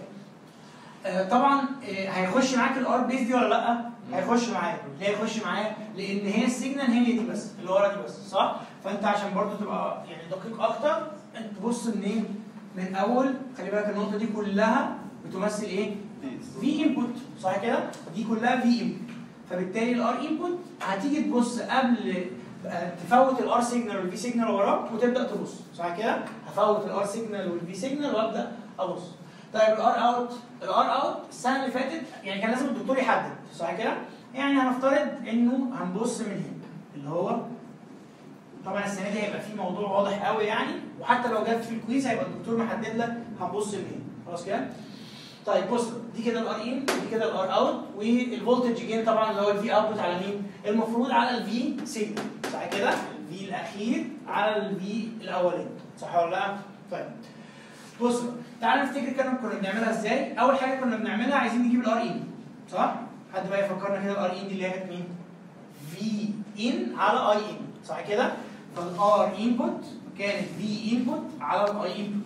S1: آه طبعا آه هيخش معاك الار بيس دي ولا لا هيخش معايا ليه هيخش معايا لان هي السيجنال هي دي بس اللي ورا دي بس صح فانت عشان برضو تبقى يعني دقيق اكتر انت تبص منين من اول خلي بالك النقطه دي كلها بتمثل ايه في انبوت صح كده دي كلها في انبوت فبالتالي الار انبوت هتيجي تبص قبل آه، تفوت الار سيجنال والفي سيجنال وراك وتبدا تبص صح كده هفوت الار سيجنال والفي سيجنال وابدا ابص طيب الار اوت الار اوت السنه اللي فاتت يعني كان لازم الدكتور يحدد صح كده يعني هنفترض انه هنبص من هنا اللي هو طبعا السنه دي هيبقى في موضوع واضح قوي يعني وحتى لو جت في الكويز هيبقى الدكتور محدد لك هنبص منين خلاص كده طيب بص دي كده الار ان ودي كده الار اوت والفولتج جين طبعا اللي هو الفي اوتبوت على مين؟ المفروض على الفي سيجنال صح كده؟ الفي الاخير على الفي الاولاني صح ولا لا؟ طيب بص بقى، تعالى نفتكر كده كنا بنعملها ازاي؟ اول حاجه كنا بنعملها عايزين نجيب الار ان صح؟ حد بقى يفكرنا كده الار ان دي اللي هي كانت مين؟ في ان على اي ان صح كده؟ فالار انبوت كانت في انبوت على الاي انبوت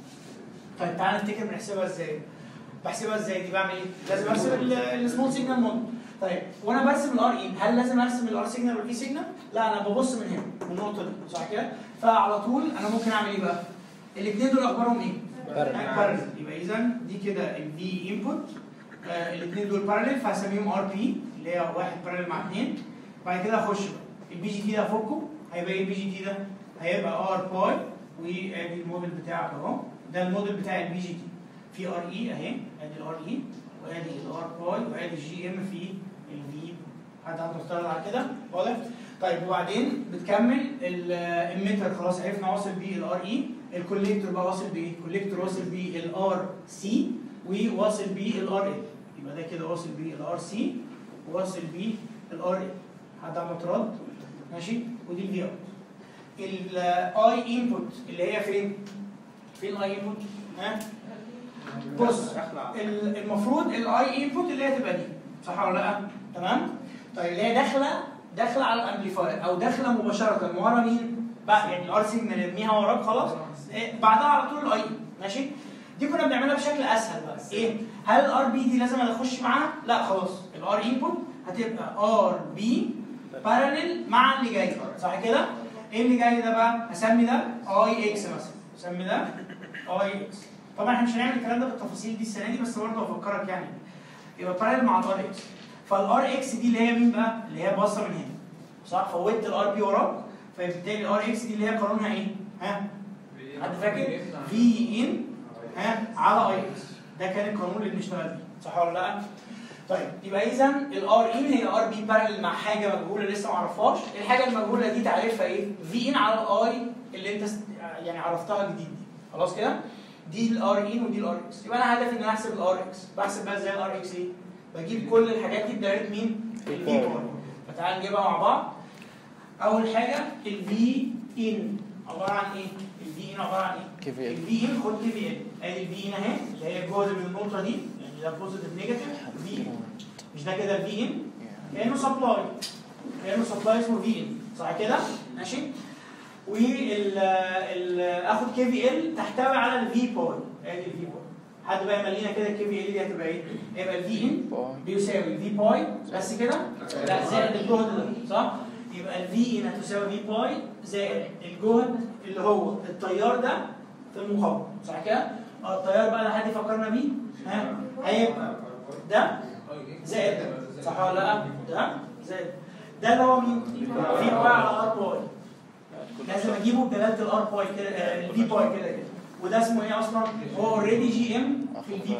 S1: طيب تعالى نفتكر بنحسبها ازاي؟ بحسبها ازاي دي بعمل ايه؟ لازم ارسم السمول سيجنال موديل طيب وانا برسم الار ان هل لازم ارسم الار سيجنال والبي سيجنال؟ لا انا ببص من هنا من النقطه دي صح كده؟ فعلى طول انا ممكن اعمل ايه بقى؟ الاثنين دول اخبارهم ايه؟
S2: Parallel.
S1: بارلل يبقى اذا دي كده الفي انبوت الاثنين دول بارلل فهسميهم ار بي اللي هي واحد بارلل مع اثنين بعد كده اخش بقى البي جي تي ده فوقه هيبقى ايه البي جي تي ده؟ هيبقى ار باي وادي الموديل بتاعك اهو ده الموديل بتاع البي جي تي في ار اي اهي ادي الار اي وادي الار باي وادي الجي ام في الفي حد عنده اختيار على كده واضح؟ طيب وبعدين بتكمل المتر خلاص عرفنا واصل بيه الار اي الكوليكتور بقى واصل بايه؟ الكوليكتور واصل بيه الار سي وواصل بيه الار ال يبقى ده كده واصل بيه الار سي وواصل بيه الار ال حد عنده اعتراض؟ ماشي؟ ودي الفي اوت الاي انبوت اللي هي فين؟ فين الاي انبوت؟ ها؟ بص ال- المفروض الاي انبوت اللي هي تبقى دي صح ولا لا؟ تمام؟ طيب اللي هي داخله داخله على الامبليفاير او داخله مباشره ورا مين؟ بقى يعني الار سيجنال ارميها وراك خلاص إيه، بعدها على طول الاي ماشي؟ دي كنا بنعملها بشكل اسهل بقى ايه؟ هل الار بي دي لازم انا اخش معاها؟ لا خلاص الار انبوت هتبقى ار بي باراليل مع اللي جاي صح كده؟ ايه اللي جاي ده بقى؟ هسمي ده اي اكس مثلا سمي ده اي اكس طبعا احنا مش هنعمل الكلام ده بالتفاصيل دي السنه دي بس برضه هفكرك يعني يبقى باراليل مع الار اكس فالار اكس دي اللي هي مين بقى؟ اللي هي باصه من هنا صح؟ فوتت الار بي وراك فبالتالي الار اكس دي اللي هي قانونها ايه؟ ها؟ حد فاكر؟ في ان ها على اي اكس ده كان القانون اللي بنشتغل بيه صح ولا لا؟ طيب يبقى اذا الار ان هي ار بي بارل مع حاجه مجهوله لسه ما اعرفهاش الحاجه المجهوله دي تعرفها ايه؟ في ان على الاي اللي انت است- يعني عرفتها جديد دي خلاص كده؟ دي الار ان ودي الار اكس يبقى انا هدفي ان انا احسب الار اكس بحسب بقى ازاي الار اكس ايه؟ بجيب كل الحاجات دي بدايه مين؟ الفي باور فتعال نجيبها مع بعض اول حاجه الفي ان عباره عن ايه؟ الفي ان عباره عن ايه؟
S2: كيف يعني؟
S1: الفي ان خد كي في ان ادي الفي ان اهي اللي هي جهد من النقطه دي يعني ده بوزيتيف نيجاتيف في مش ده كده الفي ان كانه سبلاي كانه سبلاي اسمه في ان صح كده ماشي وال ال اخد كي في ال تحتوي على الفي باي ادي الفي باي حد بقى يملينا كده الكي في ال دي هتبقى ايه؟ هيبقى الفي ان بيساوي في باي بس كده لا زائد الجهد ده صح؟ يبقى الفي ان هتساوي في باي زائد الجهد اللي هو التيار ده في المقاومه صح كده؟ اه التيار بقى ده حد يفكرنا بيه؟ ها؟ هيبقى ده زائد ده صح ولا لا؟ ده زائد ده اللي هو مين؟ في باي على ار باي لازم اجيبه بدلاله الار باي كده الفي باي كده كده وده اسمه ايه اصلا؟ هو اوريدي جي ام في الفي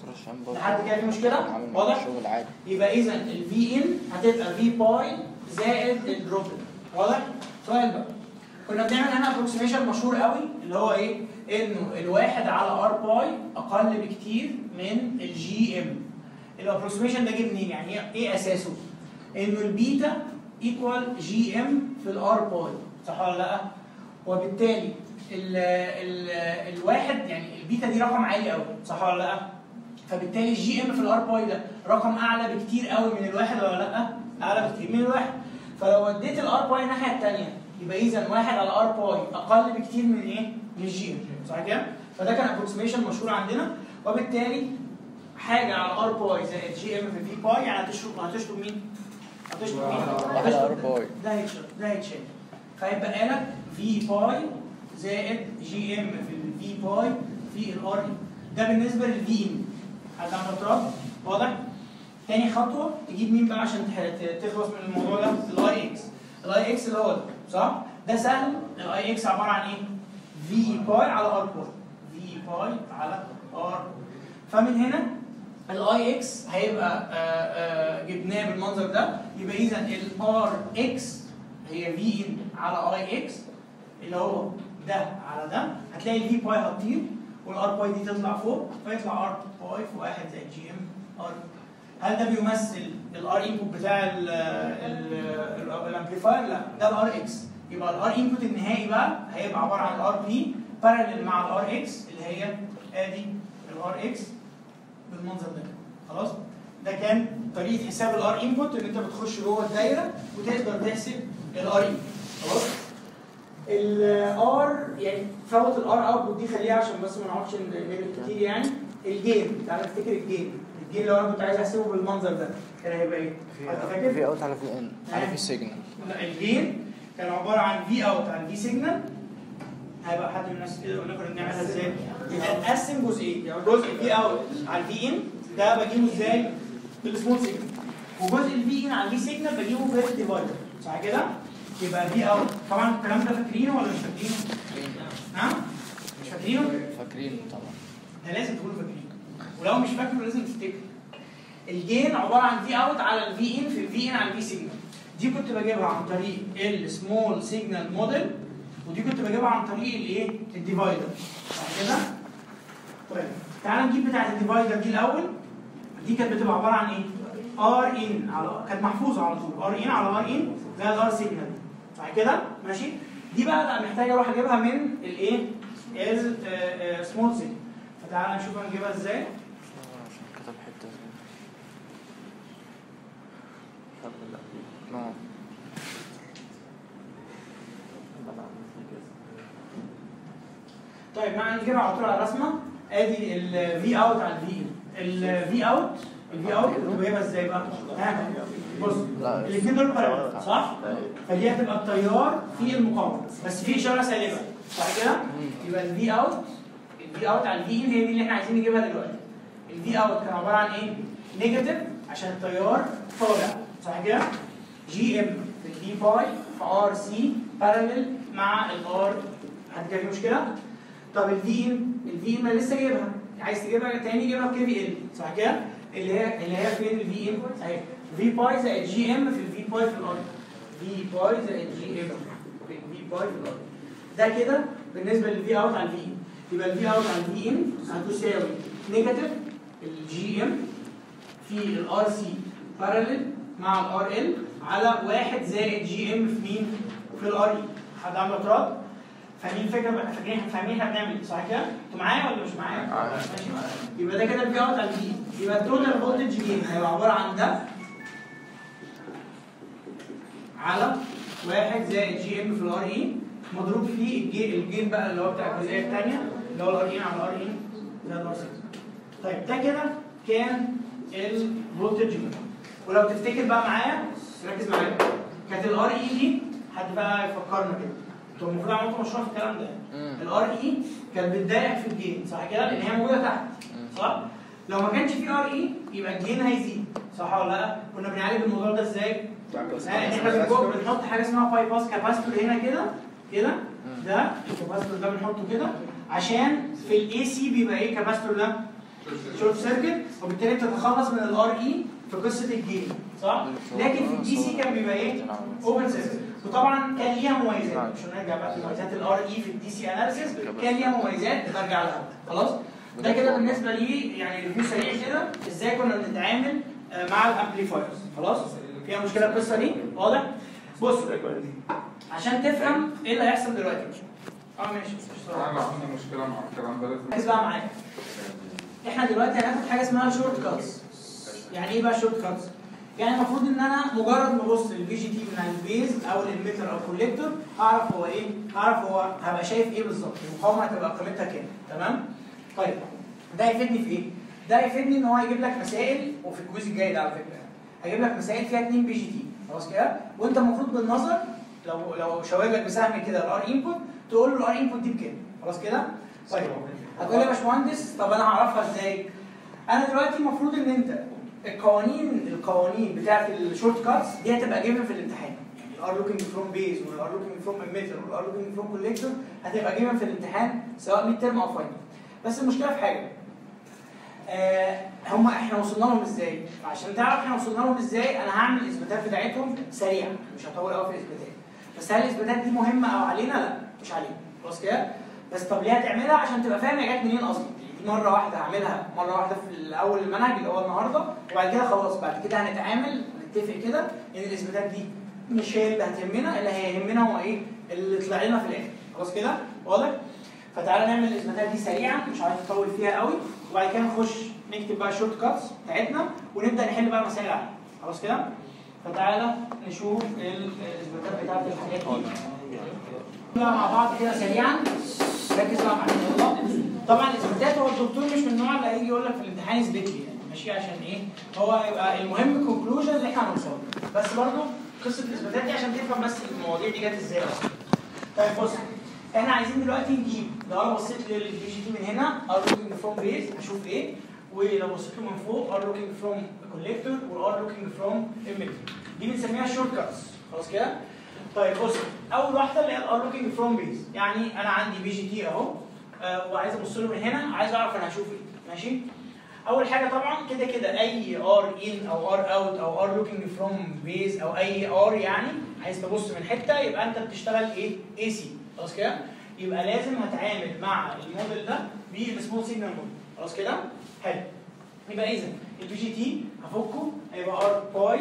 S1: لحد كده في مشكله؟ واضح؟
S2: شغل عادي
S1: يبقى اذا الفي ان هتبقى في باي زائد الدروب واضح؟ سؤال بقى كنا بنعمل هنا ابروكسيميشن مشهور قوي اللي هو ايه؟ انه الواحد على ار باي اقل بكتير من الجي ام الابروكسيميشن ده جه منين؟ يعني ايه ايه اساسه؟ انه البيتا ايكوال جي ام في الار باي صح ولا لا؟ وبالتالي ال ال الواحد يعني البيتا دي رقم عالي قوي صح ولا لا؟ فبالتالي الجي ام في الار باي ده رقم اعلى بكتير قوي من الواحد ولا لا؟ اعلى بكتير من الواحد فلو وديت الار باي الناحيه الثانيه يبقى اذا واحد على ار باي اقل بكتير من ايه؟ من الجي ام صح كده؟ فده كان ابروكسيميشن مشهور عندنا وبالتالي حاجه على ار باي زائد جي ام في في باي يعني هتشرب هتشرب مين؟ هتشرب مين؟
S2: واحد على ار باي
S1: ده هيتشال ده هيتشال فيبقى لك في باي زائد جي ام في الفي باي في الار اي ده بالنسبه للفي ان حد عنده اعتراض واضح تاني خطوه تجيب مين بقى عشان تح- تخلص من الموضوع ده الاي اكس الاي اكس اللي هو ده صح ده سهل الاي اكس عباره عن ايه في باي على ار باي في باي على ار فمن هنا الاي اكس هيبقى آه، آه، جبناه بالمنظر ده يبقى اذا الار اكس هي في ان على اي اكس اللي هو ده على ده هتلاقي الفي باي هتطير والار باي دي تطلع فوق فيطلع ار باي في واحد زائد جي ام ار هل ده بيمثل الار انبوت بتاع ال- ال- ال- الامبليفاير؟ لا ده الار اكس يبقى الار انبوت النهائي بقى هيبقى عباره عن الار بي بارلل مع الار اكس اللي هي ادي الار اكس بالمنظر ده خلاص ده كان طريقه حساب الار انبوت ان انت بتخش جوه الدايره وتقدر تحسب الار انبوت خلاص الار يعني فوت الار اوتبوت دي خليها عشان بس ما نقعدش نعمل كتير يعني الجيم تعالى نفتكر الجيم الجيم لو انا كنت عايز احسبه بالمنظر ده كان هيبقى ايه؟ حد فاكر؟
S2: في اوت على في ان على في سيجنال
S1: لا الجين كان عباره عن في اوت عن في سيجنال هيبقى حد من الناس كده يقول لكم نعملها ازاي؟ هنقسم جزئين يعني جزء في اوت على الفي ان ده بجيبه ازاي؟ بالسمول سيجنال وجزء الفي ان على الفي سيجنال بجيبه بالديفايدر صح كده؟ يبقى في اوت طبعا الكلام ده فاكرينه ولا مش فاكرينه؟ ها؟ مش فاكرينه؟
S2: فاكرين طبعا
S1: ده لازم تكونوا فاكرينه ولو مش فاكره لازم تفتكر الجين عباره عن في اوت على الفي ان في الفي ان على الفي سيجنال دي كنت بجيبها عن طريق السمول سيجنال موديل ودي كنت بجيبها عن طريق الايه الديفايدر صح كده طيب تعال نجيب بتاعه الديفايدر دي الاول دي كانت بتبقى عباره عن ايه ار ان على كانت محفوظه على طول ار ان على ار ان زي الار سيجنال صح كده ماشي دي بقى لا محتاج اروح اجيبها من الايه السمول سيجنال فتعال نشوف هنجيبها ازاي
S2: عشان كتب حتة زي نعم
S1: طيب ما نجيبها على طول على الرسمه ادي الفي اوت على الفي الفي اوت الفي اوت كنت بجيبها ازاي بقى؟ ها بص
S2: لا.
S1: الاثنين دول بارامتر صح؟ فدي هتبقى التيار في المقاومه بس في اشاره سالبه صح كده؟ يبقى الفي اوت الفي اوت على الفي ان هي دي اللي احنا عايزين نجيبها دلوقتي الفي اوت كان عباره عن ايه؟ نيجاتيف عشان التيار طالع صح كده؟ جي ام في الفي باي في ار سي بارلل مع الار حد كده في مشكله؟ طب الفي ان الفي ان ما لسه جايبها عايز تجيبها تاني جيبها بكي في ال صح كده؟ اللي هي اللي هي فين الفي ان؟ اهي في باي زائد جي ام في الفي باي في الار في باي زائد جي ام في الفي باي في الار ده كده بالنسبه للفي اوت على الفي ان يبقى الفي اوت على الفي ان هتساوي نيجاتيف الجي ام في الار سي بارلل مع الار ال على 1 زائد جي ام في مين؟ في الار اي حد عامل اعتراض؟ فاهمين الفكره بقى فاكرين فاهمين احنا بنعمل ايه صح كده؟ انتوا معايا ولا مش معايا؟
S2: معايا.
S1: ماشي يبقى ده كده الفي اوت على الفي يبقى التوتال فولتج جين هيبقى عباره عن ده على 1 زائد جي ام في الار اي مضروب في الجين الجين بقى اللي هو بتاع الجزئيه الثانيه اللي هو الار اي على الار اي زائد الار 6 طيب ده كده كان الفولتج جين ولو تفتكر بقى معايا ركز معايا كانت الار اي دي حد بقى يفكرنا كده انتوا المفروض عملتوا مشروع في الكلام ده
S2: مم.
S1: الار اي كانت بتضايق في الجين صح كده لان هي موجوده تحت صح لو ما كانش في ار اي يبقى الجين هيزيد صح ولا لا كنا بنعالج الموضوع ده ازاي ها، ان احنا بنجو- بنحط حاجه اسمها باي باس كاباستور هنا كده كده ده الكاباستور ده بنحطه كده عشان في الاي سي بيبقى ايه الكاباستور ده شورت سيركت وبالتالي انت تتخلص من الار اي في قصه الجين صح لكن في الدي سي كان بيبقى ايه اوبن سيركت وطبعا كان ليها مميزات مش هنرجع بقى لمميزات الار اي في الدي سي اناليسيس كان ليها مميزات برجع لها خلاص ده كده بالنسبه لي يعني ريفيو سريع كده ازاي كنا بنتعامل آه، مع الامبليفايرز خلاص فيها مشكله القصه دي واضح بص عشان تفهم ايه اللي هيحصل دلوقتي اه ماشي مش
S3: انا لو عندي مشكله مع الكلام ده لازم
S1: ركز بقى معايا احنا دلوقتي هناخد حاجه اسمها شورت كاتس يعني ايه بقى شورت كاتس يعني المفروض ان انا مجرد ما ابص للفي جي تي من على البيز او الاميتر او الكوليكتور اعرف هو ايه اعرف هو هبقى شايف ايه بالظبط المقاومه هتبقى قيمتها كام تمام طيب ده يفيدني في ايه ده يفيدني ان هو يجيب لك مسائل وفي الجزء الجاي ده على فكره هيجيب لك مسائل فيها 2 بي جي تي خلاص كده وانت المفروض بالنظر لو لو شاور لك بسهم كده الار انبوت تقول له الار انبوت دي بكام خلاص كده طيب هتقول لي يا باشمهندس طب انا هعرفها ازاي انا دلوقتي المفروض ان انت القوانين القوانين بتاعت الشورت كاتس دي هتبقى جيفن في الامتحان الار لوكينج فروم بيز والار لوكينج فروم اميتر والار لوكينج فروم كوليكتور هتبقى جيفن في الامتحان سواء ميد ترم او فاينل بس المشكله في حاجه آه هم احنا وصلنا لهم ازاي؟ عشان تعرف احنا وصلنا لهم ازاي انا هعمل الاثباتات بتاعتهم سريعا مش هطول قوي في الاثباتات بس هل الاثباتات دي مهمه او علينا؟ لا مش علينا خلاص كده؟ بس طب ليه هتعملها عشان تبقى فاهم هي جت منين اصلا؟ دي مره واحده هعملها مره واحده في الاول المنهج اللي هو النهارده وبعد كده خلاص بعد كده هنتعامل نتفق كده ان الاثباتات دي مش هي اللي هتهمنا اللي هيهمنا هو ايه؟ اللي طلع لنا في الاخر خلاص كده؟ واضح؟ فتعالى نعمل الاثباتات دي سريعا مش عايز نطول فيها قوي وبعد كده نخش نكتب بقى الشورت كاتس بتاعتنا ونبدا نحل بقى مسائل عليها خلاص كده فتعالى نشوف الاثباتات بتاعت الحاجات دي بقى مع بعض كده سريعا ركز بقى معايا يلا طبعا الاثباتات هو الدكتور مش من النوع اللي هيجي يقول لك في الامتحان اثبت لي يعني ماشي عشان ايه هو يبقى المهم الكونكلوجن اللي احنا هنوصل له. بس برضه قصه الاثباتات دي عشان تفهم بس المواضيع دي جت ازاي اصلا طيب بص احنا عايزين دلوقتي نجيب لو انا بصيت للبي جي تي من هنا ار لوكينج فروم بيز هشوف ايه ولو بصيت له من فوق ار لوكينج فروم كوليكتور وار لوكينج فروم ايميتر دي بنسميها شورت كاتس خلاص كده طيب بص اول واحده اللي هي الار لوكينج فروم بيز يعني انا عندي بي جي تي اهو آه، وعايز ابص له من هنا عايز اعرف انا هشوف ايه ماشي اول حاجه طبعا كده كده اي ار ان او ار اوت او ار لوكينج فروم بيز او اي ار يعني عايز تبص من حته يبقى انت بتشتغل ايه اي سي خلاص كده يبقى لازم هتعامل مع الموديل ده بالسمول سيجنال موديل خلاص كده حلو يبقى اذا البي جي تي هفكه هيبقى ار باي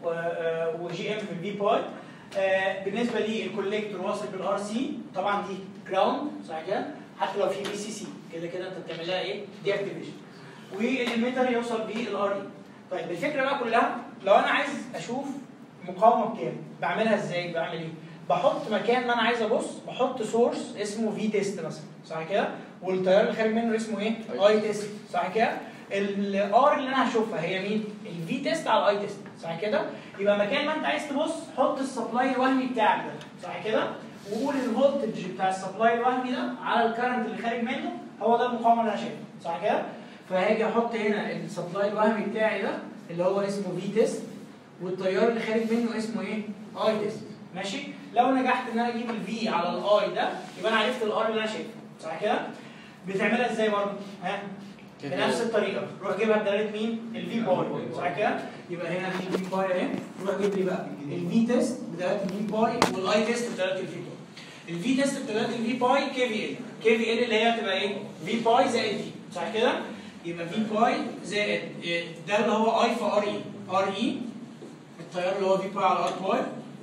S1: وجي ام في البي باي آه، بالنسبه للكوليكتور واصل بالار سي طبعا دي جراوند صح كده حتى لو في بي سي سي كده كده انت بتعمل لها ايه دي اكتيفيشن والاميتر يوصل بالار اي طيب الفكره بقى كلها لو انا عايز اشوف مقاومه بكام بعملها ازاي بعمل ايه بحط مكان ما انا عايز ابص بحط سورس اسمه في تيست مثلا صح كده والتيار اللي خارج منه اسمه ايه اي تيست صح كده الار اللي انا هشوفها هي مين الفي تيست على الاي تيست صح كده يبقى مكان ما انت عايز تبص حط السبلاي الوهمي بتاعك ده صح كده وقول الفولتج بتاع السبلاي الوهمي ده على الكرنت اللي خارج منه هو ده المقاومه اللي انا شايفها صح كده فهاجي احط هنا السبلاي الوهمي بتاعي ده اللي هو اسمه في تيست والتيار اللي خارج منه اسمه ايه اي تيست ماشي لو نجحت ان انا اجيب الفي على الاي ده يبقى انا عرفت الار اللي انا شايفه صح كده بتعملها ازاي برضه ها بنفس الطريقه روح جيبها بدلاله مين الفي باي صح كده يبقى هنا دي الفي باي اهي روح جيب لي بقى الفي تيست بدلاله الفي باي والاي تيست بدلاله الفي باي الفي تيست بدلاله الفي باي كي في ال كي في ال اللي هي هتبقى ايه في باي زائد في صح كده يبقى في باي زائد إيه، ده اللي هو اي في ار اي ار اي التيار اللي هو في باي على ار باي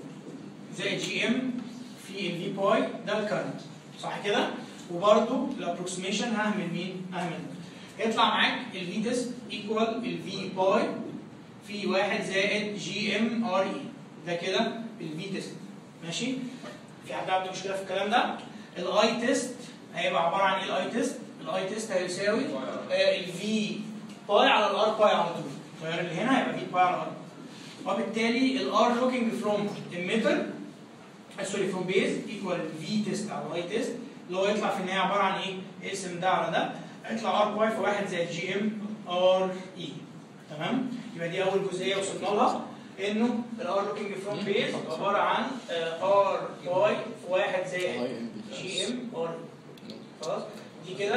S1: زائد جي ام في الفي باي ده الكرنت صح كده وبرده الابروكسيميشن هعمل مين هعمل يطلع معاك الفي تيست ايكوال الفي باي في واحد زائد جي ام ار اي ده كده الفي تيست ماشي في حد عنده مشكله في الكلام ده الاي تيست هيبقى عباره عن ايه الاي تيست الاي تيست هيساوي الفي باي على الار باي على طول التيار اللي هنا هيبقى في باي على الار وبالتالي الار لوكينج فروم emitter سوري فروم بيز ايكوال في تيست على الاي تيست اللي هو يطلع في النهايه عباره عن ايه؟ اقسم ده على ده هيطلع ار باي في واحد زائد جي ام ار اي تمام؟ يبقى دي اول جزئيه وصلنا لها انه الار لوكينج فروم بيز عباره عن ار باي في واحد زائد جي ام ار اي خلاص؟ دي كده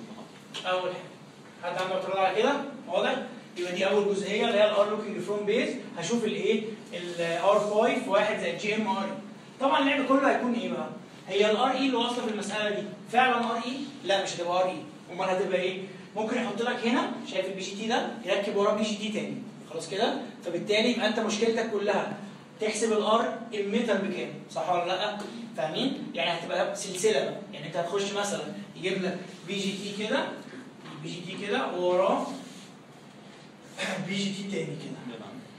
S1: اول حاجه حد عنده اعتراض على كده؟ واضح؟ يبقى دي اول جزئيه اللي هي الار لوكينج فروم بيز هشوف الايه؟ الار باي في واحد زائد جي ام ار اي طبعا اللعب كله هيكون ايه بقى؟ هي الار اي اللي واصله في المساله دي فعلا ار اي؟ لا مش هتبقى ار اي امال هتبقى ايه؟ ممكن يحط لك هنا شايف البي جي تي ده يركب وراه بي جي تي تاني خلاص كده؟ فبالتالي يبقى انت مشكلتك كلها تحسب الار اميتر بكام صح ولا لا؟ فاهمين؟ يعني هتبقى سلسله بقى يعني انت هتخش مثلا يجيب لك بي جي تي كده بي جي تي كده ووراه بي جي تي تاني كده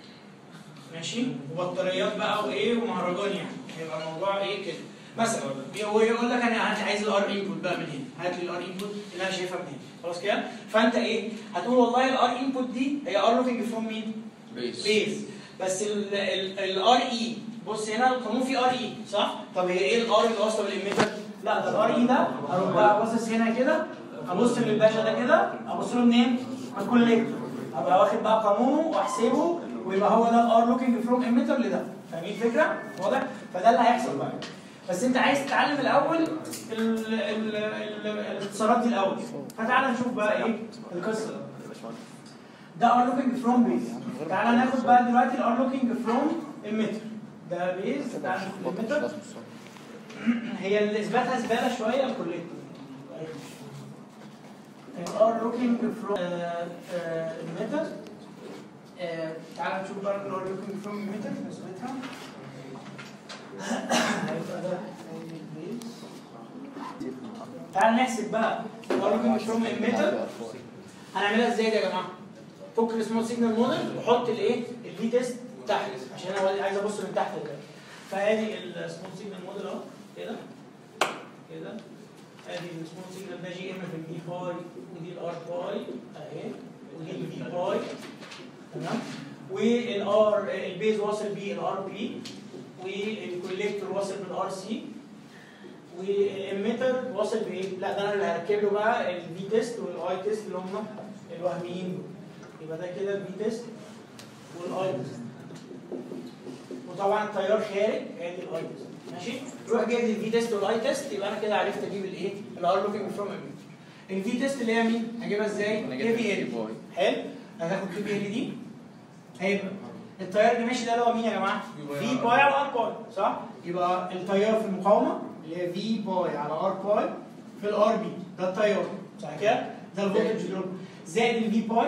S1: ماشي وبطاريات بقى وايه ومهرجان يعني هيبقى الموضوع ايه كده مثلا هو يقول لك انا هات عايز الار انبوت بقى من هنا هات لي الار انبوت اللي انا شايفها من هنا خلاص كده فانت ايه هتقول والله الار انبوت دي هي ار لوكينج فروم مين بيز بس الار اي بص هنا القانون فيه ار اي صح طب هي ايه الار اللي واصله بالاميتر لا ده الار اي ده هروح بقى باصص هنا كده ابص للباشا ده كده ابص له منين من الكوليكتور ابقى واخد بقى قانونه واحسبه ويبقى هو ده الار لوكينج فروم اميتر لده فاهمين الفكره واضح فده اللي هيحصل بقى بس انت عايز تتعلم الاول ال- ال- ال- الاختصارات دي الاول فتعالى نشوف بقى ايه القصه ده ار لوكينج فروم بيز تعالى ناخد بقى دلوقتي الار لوكينج فروم اميتر ده بيز تعالى ناخد الاميتر هي اللي اثباتها زباله شويه الكوليكتور الار لوكينج فروم اميتر تعالى نشوف بقى الار لوكينج فروم اميتر نثبتها هيبقى ده البيز تعالى نحسب بقى الار لوكينج فروم اميتر هنعملها ازاي دي يا جماعه؟ فك السمول سيجنال موديل وحط الايه؟ الفي تيست تحت عشان انا عايز ابص من تحت كده فادي السمول سيجنال موديل اهو كده كده ادي السمول سيجنال ده جي ام في الفي باي ودي الار باي اهي ودي الفي باي تمام والار البيز واصل بيه الار بي والكوليكتور واصل بالار سي والاميتر واصل بايه؟ لا ده انا اللي هركب له بقى الفي تيست والاي تيست اللي هم الوهميين دول. يبقى ده كده الفي تيست والاي تيست وطبعا التيار خارج ادي الاي تيست ماشي روح جايب لي الفي تيست والاي تيست يبقى انا كده عرفت اجيب الايه الار لوكينج فروم اميتر الفي تيست اللي هي مين هجيبها ازاي كي في ال حلو هتاخد كي في ال دي هيبقى التيار اللي ماشي ده اللي هو مين يا جماعه في باي على ار باي صح يبقى التيار في المقاومه اللي هي في باي على ار باي في الار بي ده التيار صح كده ده الفولتج دروب زائد الفي باي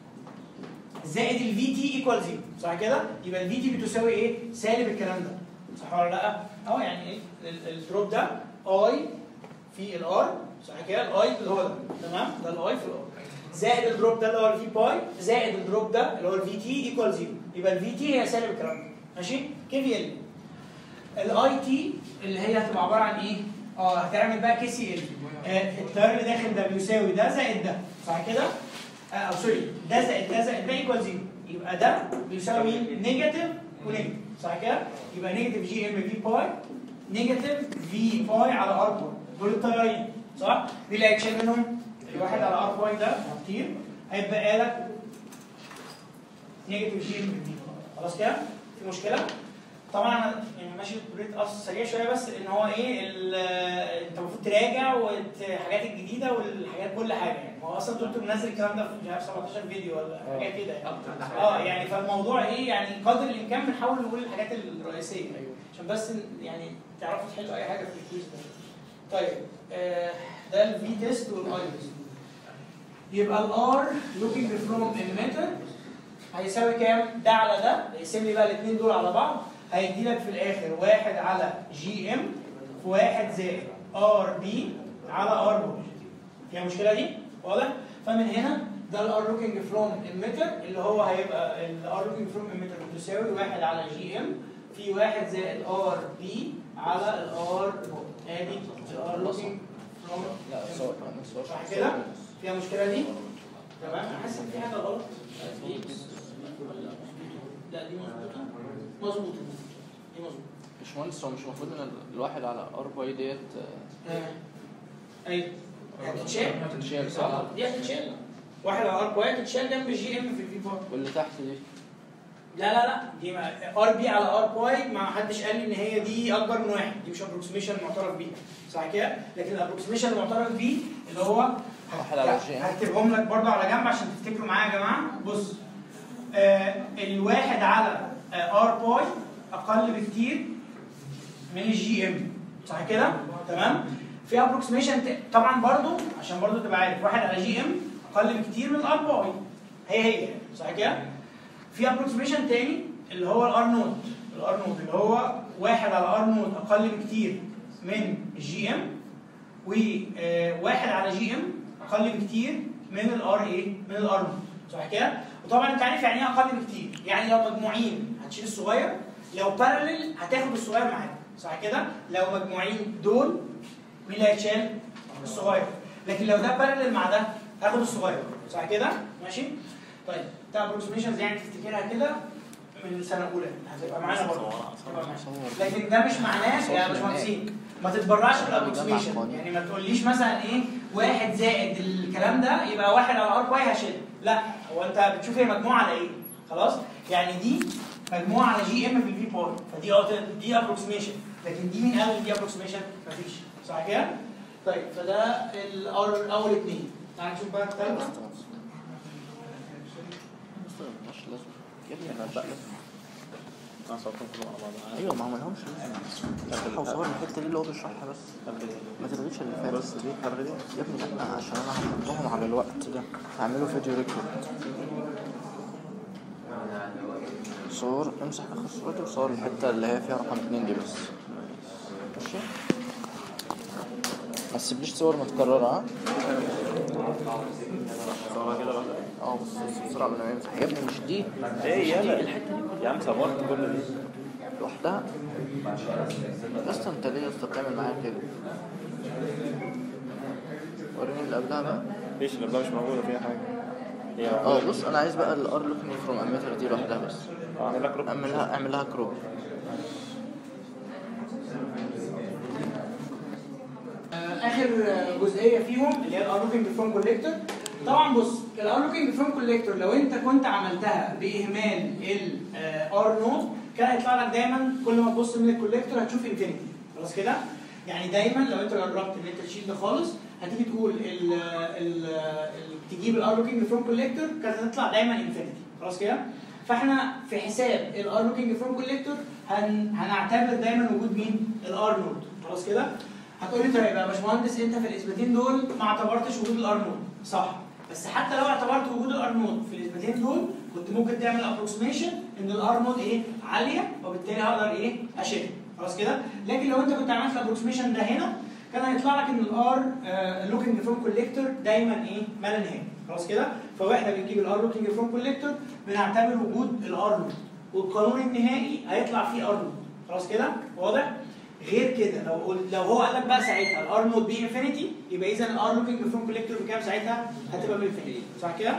S1: زائد الفي تي ايكوال زيرو صح كده يبقى الفي تي بتساوي ايه سالب الكلام ده صح ولا لا اه يعني ايه ال- الدروب ده اي في الار صح كده الاي اللي هو ده تمام ده الاي في الار زائد الدروب ده اللي هو الفي باي زائد الدروب ده اللي هو الفي تي ايكوال زيرو يبقى الفي تي هي سالب الكلام ده ماشي كيف ال الاي تي اللي هي هتبقى عباره عن ايه اه هتعمل بقى كي سي ال التيار اللي داخل ده بيساوي ده زائد ده صح كده آه، او سوري ده زائد ده زائد ده ايكوال زيرو يبقى ده بيساوي مين نيجاتيف ونيجاتيف صح كده يبقى نيجاتيف جي ام في باي نيجاتيف في باي على ار باي دول التيارين صح مين اللي هيتشال منهم الواحد على ار باي ده هتطير هيبقى لك نيجاتيف جي ام في باي خلاص كده في مشكله طبعا انا يعني ماشي بريت قص سريع شويه بس ان هو ايه ال- انت المفروض تراجع والحاجات الجديده والحاجات كل حاجه يعني هو اصلا دكتور منزل الكلام ده في مش عارف 17 فيديو ولا حاجه كده يعني اه يعني فالموضوع ايه يعني قدر الامكان بنحاول نقول الحاجات الرئيسيه عشان بس يعني تعرفوا تحلوا اي حاجه في الكويز ده طيب آه ده الفي تيست والاي تيست يبقى الار لوكينج فروم الميتر هيساوي كام؟ ده على ده يقسم لي بقى الاثنين دول على بعض هيدي لك في الاخر واحد على جي ام في واحد زائد ار بي على ار بوش فيها المشكله دي؟ واضح؟ فمن هنا ده الار لوكينج فروم الميتر اللي هو هيبقى الار لوكينج فروم الميتر بتساوي واحد على جي ام في واحد زائد ار بي على الار ادي الار لوكينج فروم
S2: لا صور ما نصورش
S1: صح كده؟ فيها المشكله دي؟ تمام؟ انا حاسس ان في حاجه غلط دي لا دي مظبوطه مظبوطه دي مظبوطه
S2: باشمهندس هو مش المفروض ان الواحد على ار باي ديت آه،
S1: آه. ايوه هتتشال
S2: تتشال صح؟
S1: دي هتتشال واحد على ار باي هتتشال جنب الجي ام في الفي بار
S2: واللي تحت دي
S1: لا لا لا دي ار بي على ار باي ما حدش قال لي ان هي دي اكبر من واحد دي مش ابروكسيميشن معترف بيه صح كده لكن الابروكسيميشن المعترف بيه اللي هو
S2: واحد على جي ام
S1: هكتبهم لك برضه على جنب عشان تفتكروا معايا يا جماعه بص آه الواحد على آه ار باي اقل بكتير من الجي ام صح كده تمام في ابروكسيميشن طبعا برضه عشان برضه تبقى عارف واحد على جي ام اقل بكتير من الار باي هي هي صح كده في ابروكسيميشن تاني اللي هو الار نود الار نود اللي هو واحد على ار نود اقل بكتير من الجي ام وواحد على جي ام اقل بكتير من الار ايه من الار نود صح كده وطبعا انت عارف يعني ايه اقل بكتير يعني لو مجموعين هتشيل الصغير لو بارلل هتاخد الصغير معاك صح كده لو مجموعين دول مين اللي هيتشال الصغير لكن لو ده بارلل مع ده هاخد الصغير صح كده ماشي طيب ده ابروكسيميشنز يعني تفتكرها كده من سنه اولى هتبقى معانا برضه هتبقى معانا. لكن ده مش معناه يا باشمهندسين ما تتبرعش بالابروكسيميشن يعني ما تقوليش مثلا ايه واحد زائد الكلام ده يبقى واحد على ار باي هشيل لا هو انت بتشوف هي مجموعه على ايه خلاص يعني دي مجموعه على جي ام في الفي باي فدي أوت- دي ابروكسيميشن لكن دي مين قال إن دي ابروكسيميشن مفيش صح كده طيب فده الأول- اول اثنين تعال نشوف بقى الثالثه
S2: مش لازم يا ابني انا بقى
S4: انا صورتهم كلهم على بعض
S2: ايوه ما عملهمش لازم صح وصور الحته دي اللي هو بيشرحها بس ما تلغيش اللي فات
S4: بس دي الحلقه دي
S2: يا ابني لا عشان انا هحطهم على الوقت ده هعمله فيديو ريكورد صور امسح اخر صورتي وصور الحته اللي هي فيها رقم اتنين دي بس ماشي ما تسيبليش صور متكررة ها
S4: صورها كده بقى
S2: اه بص بص بسرعة قبل ما يمسح يا ابني مش دي
S4: ايه
S2: مش دي
S4: يلا
S2: الحتة دي
S4: يا عم صورت كل دي
S2: لوحدها يا اسطى انت ليه يا اسطى بتعمل معايا كده وريني اللي قبلها بقى
S4: ليش الابله مش موجوده فيها حاجه هي
S2: اه بص انا عايز بقى الار لوكينج فروم اميتر دي لوحدها بس
S4: اه اعمل لك ركن
S2: اعملها اعملها كروب
S1: آه، اخر آه، جزئيه فيهم اللي هي الار لوكينج فروم كوليكتور طبعا بص الار لوكينج فروم كوليكتور لو انت كنت عملتها باهمال الار نود كان هيطلع لك دايما كل ما تبص من الكوليكتور هتشوف انفينيتي خلاص كده يعني دايما لو انت جربت ان انت تشيل ده خالص هتيجي تقول ال ال ال تجيب الار لوكينج فروم كوليكتور كانت هتطلع دايما انفينيتي خلاص كده فاحنا في حساب الار لوكينج فروم كوليكتور هن هنعتبر دايما وجود مين الار نود خلاص كده هتقول لي طيب يا باشمهندس انت في الاثباتين دول ما اعتبرتش وجود الار نود صح بس حتى لو اعتبرت وجود الار نود في الاثباتين دول كنت ممكن تعمل ابروكسيميشن ان الار نود ايه عاليه وبالتالي هقدر ايه اشيلها خلاص كده لكن لو انت كنت عملت الابروكسيميشن ده هنا كان هيطلع لك ان الار لوكينج فروم كوليكتور دايما ايه ما لا نهايه خلاص كده فاحنا بنجيب الار لوكينج فروم كوليكتور بنعتبر وجود الار نود والقانون النهائي هيطلع فيه ار نود خلاص كده واضح غير كده لو قلت لو هو قال لك بقى ساعتها الار نود بي انفينيتي يبقى اذا الار لوكينج فروم كوليكتور بكام ساعتها هتبقى بانفينيتي صح كده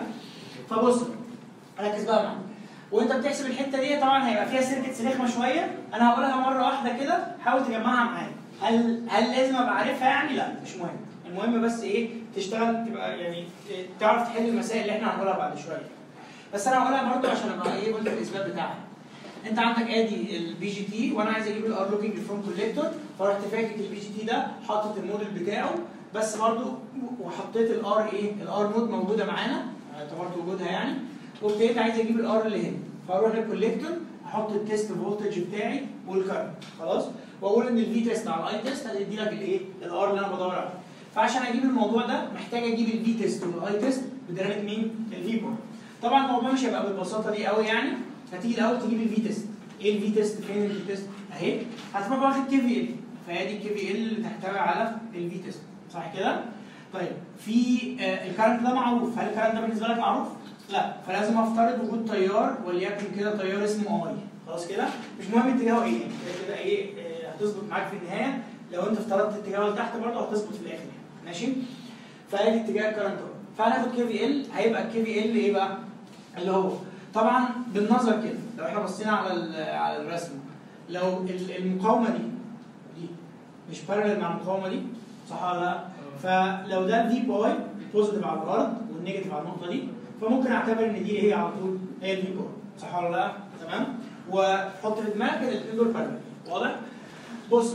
S1: فبص ركز بقى معايا وانت بتحسب الحته دي طبعا هيبقى فيها سيركتس رخمه شويه انا هقولها مره واحده كده حاول تجمعها معايا هل هل لازم ابقى عارفها يعني لا مش مهم المهم بس ايه تشتغل تبقى يعني تعرف تحل المسائل اللي احنا هنقولها بعد شويه بس انا هقولها برضو عشان ابقى ايه قلت الاثبات بتاعها انت عندك ادي البي جي تي وانا عايز اجيب الار لوكينج فروم كوليكتور فرحت فاكك البي جي تي ده حاطط الموديل بتاعه بس برضو وحطيت الار ايه الار نود موجوده معانا اعتبرت وجودها يعني وابتديت عايز اجيب الار اللي هنا فاروح للكوليكتور احط التيست فولتج بتاعي والكارنت خلاص واقول ان الفي تيست على الاي تيست هتدي لك الايه الار اللي انا بدور عليه فعشان اجيب الموضوع ده محتاج اجيب الفي تيست والاي تيست بدلاله مين الفي بور طبعا الموضوع مش هيبقى بالبساطه دي قوي يعني هتيجي الاول تجيب الفي تيست ايه الفي تيست فين الفي تيست اهي هتبقى واخد كي في ال فهي دي الكي في ال اللي تحتوي على الفي تيست صح كده طيب في آه الكارنت ده معروف هل الكارنت ده بالنسبه لك معروف لا فلازم افترض وجود تيار وليكن كده تيار اسمه اي خلاص كده مش مهم اتجاهه ايه كده كده ايه آه هتظبط معاك في النهايه لو انت افترضت اتجاهه لتحت برضه هتظبط في الاخر يعني ماشي فادي اتجاه الكارنت اهو فهناخد كي في ال هيبقى الكي في ال ايه بقى اللي هو طبعا بالنظر كده لو احنا بصينا على على الرسمه لو المقاومه دي دي مش بارلل مع المقاومه دي صح ولا لا؟ فلو ده الفي باي بوزيتيف على الارض والنيجاتيف على النقطه دي فممكن اعتبر ان دي هي على طول هي الفي باي صح ولا لا؟ تمام؟ وحط في دماغك ان الاثنين دول بارلل واضح؟ بص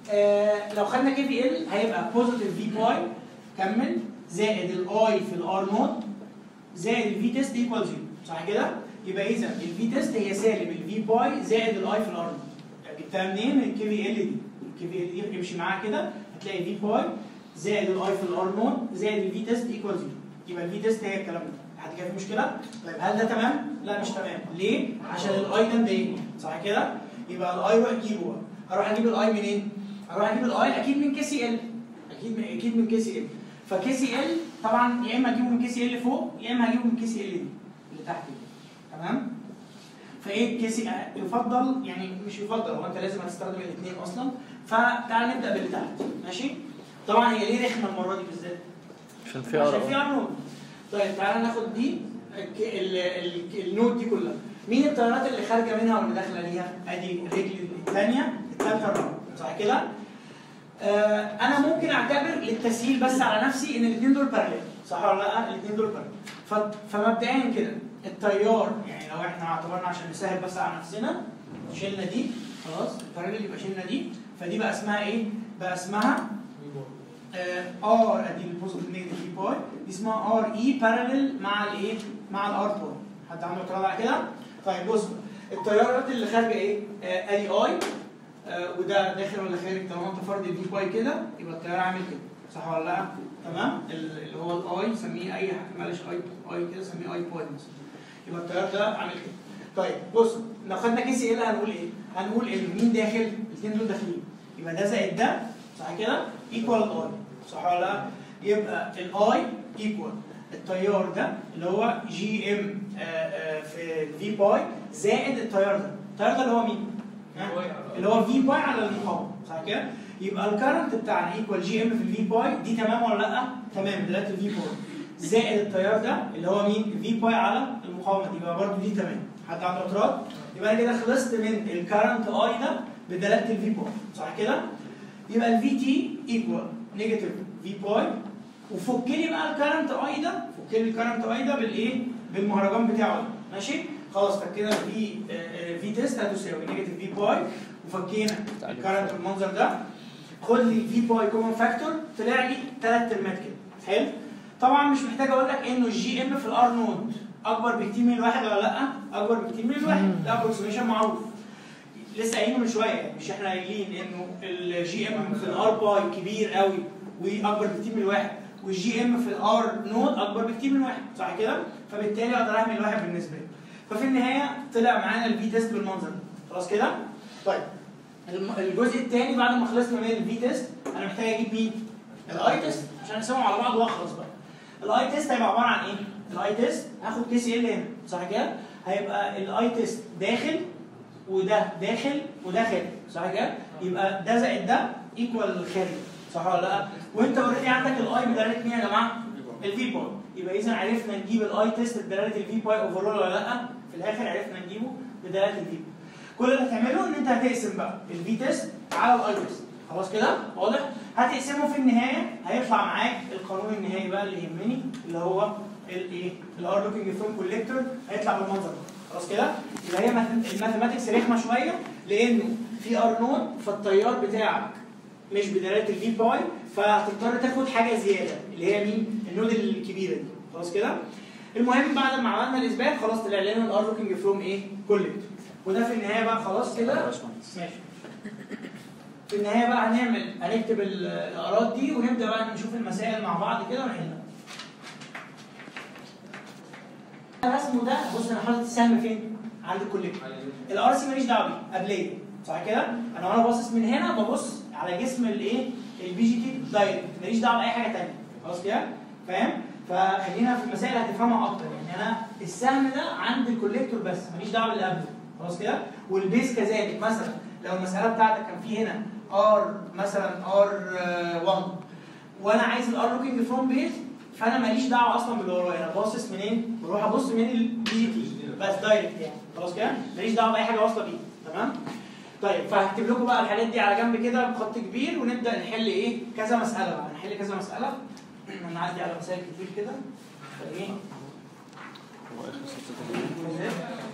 S1: آه لو خدنا كي في ال هيبقى بوزيتيف في باي كمل زائد الاي في الار نوت زائد الفي تيست ايكوال زيرو صح كده؟ يبقى اذا الفي تيست هي سالب الفي باي زائد الاي في الار نوت جبتها منين؟ من الكي في ال دي الكي في ال دي امشي معاها كده هتلاقي في باي زائد الاي في الار نوت زائد الفي تيست ايكوال زيرو يبقى الفي تيست هي الكلام ده حد كده في مشكله؟ طيب هل ده تمام؟ لا مش تمام ليه؟ عشان الاي ده مضايقني صح كده؟ يبقى الاي روح جيبه بقى هروح اجيب الاي منين؟ هروح اجيب الاي اكيد من كي سي ال اكيد من اكيد من كي سي ال فكي سي ال طبعا يا اما اجيبه من كي سي ال فوق يا اما هجيبه من كي سي ال دي اللي تحت دي تمام فايه كي سي يفضل يعني مش يفضل هو انت لازم هتستخدم الاثنين اصلا فتعال نبدا باللي تحت ماشي طبعا هي ليه رخمه المره دي بالذات
S2: عشان في
S1: عشان في
S2: ار
S1: ار نود طيب تعالى ناخد دي الك- ال- ال- النود دي كلها مين التيارات اللي خارجه منها واللي داخله ليها ادي الرجل الثانيه الثالثه الرابعه صح كده آه انا ممكن اعتبر للتسهيل بس على نفسي ان الاثنين دول بارلل صح ولا لا الاثنين دول بارلل ف- فمبدئيا كده التيار يعني لو احنا اعتبرنا عشان نسهل بس على نفسنا شلنا دي خلاص البارلل يبقى شلنا دي فدي بقى اسمها ايه بقى اسمها ار ادي البوزيتيف نيجاتيف في باي دي اسمها ار اي بارلل مع الايه مع الار باي حد عنده اعتراض على كده طيب بص التيارات اللي خارجه ايه آه، ادي اي آه، وده داخل ولا خارج طالما انت فرض الفي باي كده يبقى التيار عامل كده صح ولا لا تمام ال- اللي هو الاي سميه اي حاجه معلش اي اي كده سميه اي باي مثلا يبقى التيار ده عامل كده طيب بص لو خدنا كيس ال هنقول ايه هنقول ان مين داخل الاثنين دول داخلين يبقى ده زائد ده صح كده ايكوال الاي صح ولا لا يبقى الاي ايكوال التيار ده اللي هو جي ام في في باي زائد التيار ده التيار ده اللي هو مين ها؟ اللي هو في باي على المقاومه صح كده يبقى الكرنت بتاعنا ايكوال جي ام في الفي باي دي تمام ولا لا تمام دلوقتي الفي باي زائد التيار ده اللي هو مين في باي على المقاومه دي يبقى برضه دي تمام حد عنده اعتراض يبقى انا كده خلصت من الكرنت اي ده بدلاله الفي باي صح كده يبقى الفي تي ايكوال نيجاتيف في باي وفك لي بقى الكرنت اي ده فك لي الكرنت اي ده بالايه بالمهرجان بتاعه ده ماشي خلاص فكينا في في تيست هتساوي نيجاتيف في باي وفكينا الكرنت بالمنظر ده خد لي في باي كومن فاكتور طلع لي ثلاث ترمات كده حلو طبعا مش محتاج اقول لك انه الجي ام في الار نود اكبر بكتير من الواحد ولا لا اكبر بكتير من الواحد ده ابروكسيميشن معروف لسه قايلينه من شويه يعني مش احنا قايلين انه الجي ام في الار باي كبير قوي واكبر بكتير من الواحد والجي ام في الار نود اكبر بكتير من الواحد صح كده فبالتالي اقدر اعمل الواحد بالنسبه لي ففي النهايه طلع معانا الفي تيست بالمنظر ده خلاص كده طيب الم- الجزء الثاني بعد ما خلصنا من الفي تيست انا محتاج اجيب مين الاي تيست عشان اسويهم على بعض واخلص بقى الاي تيست هيبقى عباره عن ايه الاي تيست هاخد كي سي ال هنا صح كده هيبقى الاي تيست داخل وده داخل وده خارج صح كده يبقى ده زائد ده ايكوال خارج صح ولا لا وانت اوريدي عندك الاي بدلاله مين يا جماعه الفي باي يبقى اذا عرفنا نجيب الاي تيست بدلاله الفي باي اوفرول ولا لا في الاخر عرفنا نجيبه بدلاله الفي باي كل اللي هتعمله ان انت هتقسم بقى الفي تيست على الاي تيست خلاص كده واضح هتقسمه في النهايه هيطلع معاك القانون النهائي بقى اللي يهمني اللي هو الايه الار لوكينج فروم كوليكتور هيطلع بالمنظر ده خلاص كده يبقى هي ماث- الماثيماتكس رخمه شويه لانه في ار نود فالتيار بتاعك مش بدلاله الفي باي فهتضطر تاخد حاجه زياده اللي هي مين النود الكبيره دي خلاص كده المهم بعد ما عملنا الاثبات خلاص طلع لنا الار لوكينج فروم ايه كوليكتور وده في النهايه بقى خلاص كده ماشي في النهايه بقى هنعمل هنكتب ال- الاراء دي ونبدا بقى نشوف المسائل مع بعض كده ونحلها رسمه ده بص انا حاطط السهم فين؟ عند الكوليكتور الار سي ماليش دعوه بيه قبليه صح كده؟ انا وانا باصص من هنا ببص على جسم الايه؟ البي جي تي دايركت ماليش دعوه باي حاجه ثانيه خلاص كده؟ فاهم؟ فخلينا في المسائل هتفهمها اكتر يعني انا السهم ده عند الكوليكتور بس ماليش دعوه باللي قبله خلاص كده؟ والبيس كذلك مثلا لو المساله بتاعتك كان في هنا ار مثلا ار 1 وانا عايز الار لوكينج فروم بيز فانا ماليش دعوه اصلا باللي ورايا انا باصص منين؟ بروح ابص من البي جي تي بس دايركت يعني خلاص كده؟ ماليش دعوه باي حاجه واصله بيه تمام؟ طيب فهكتب لكم بقى الحاجات دي على جنب كده بخط كبير ونبدا نحل ايه؟ كذا مساله بقى نحل كذا مساله نعدي على مسائل كتير كده فايه؟
S2: هو اخر ستة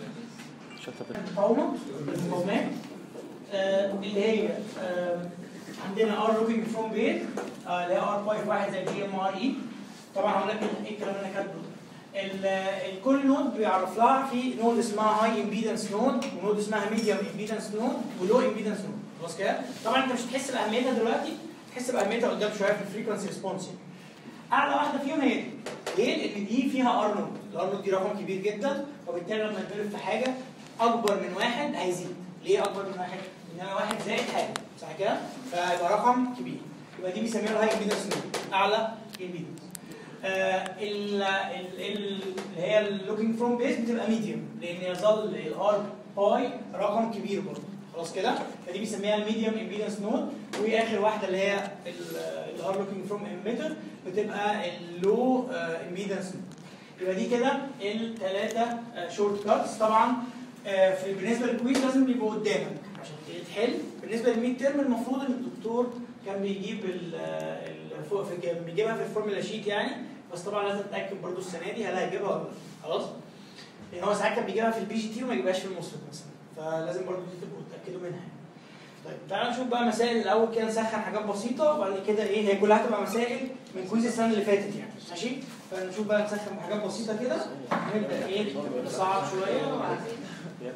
S2: شتت
S1: المقاومه المقاومات آه، اللي هي آه، عندنا ار لوكينج فروم بيت اللي هي ار باي في واحد زي بي ام ار اي طبعا هقول لك ايه الكلام اللي انا كاتبه ال- ال- كل نود بيعرف لها في نود اسمها هاي امبيدنس نود ونود اسمها ميديوم امبيدنس نود ولو امبيدنس نود خلاص كده طبعا انت مش هتحس باهميتها دلوقتي تحس باهميتها قدام شويه في الفريكونسي ريسبونس اعلى واحده فيهم هي دي ليه؟ لان دي فيها ار نود الار نود دي رقم كبير جدا وبالتالي لما يتضرب في حاجه اكبر من واحد هيزيد ليه اكبر من واحد؟ لان واحد زائد حاجه صح كده؟ فيبقى رقم كبير يبقى دي بيسميها الهاي امبيدنس نود اعلى امبيدنس آه، ال- ال- ال- اللي هي اللوكينج فروم بيس بتبقى ميديوم لان يظل الار باي رقم كبير برضه خلاص كده فدي بيسميها الميديوم امبيدنس نود واخر واحده اللي هي الار لوكينج فروم اميتر بتبقى اللو امبيدنس نود يبقى دي كده الثلاثه شورت كاتس طبعا آه، في بالنسبه للكويز لازم يبقوا قدامك عشان تحل بالنسبه للميد تيرم المفروض ان الدكتور كان بيجيب ال ال- فوق في الجاب- بيجيبها في الفورمولا شيت يعني بس طبعا لازم تتاكد برضو السنه دي هل هيجيبها ولا لا خلاص لان هو ساعات كان بيجيبها في البي جي تي وما يجيبهاش في المصرف مثلا فلازم برضو دي تبقوا تتاكدوا منها يعني. طيب تعالى نشوف بقى مسائل الاول كده نسخن حاجات بسيطه وبعد كده ايه هي كلها هتبقى مسائل من كويز السنه اللي فاتت يعني ماشي فنشوف بقى نسخن بحاجات بسيطه كده نبدا ايه نصعب شويه وبعد كده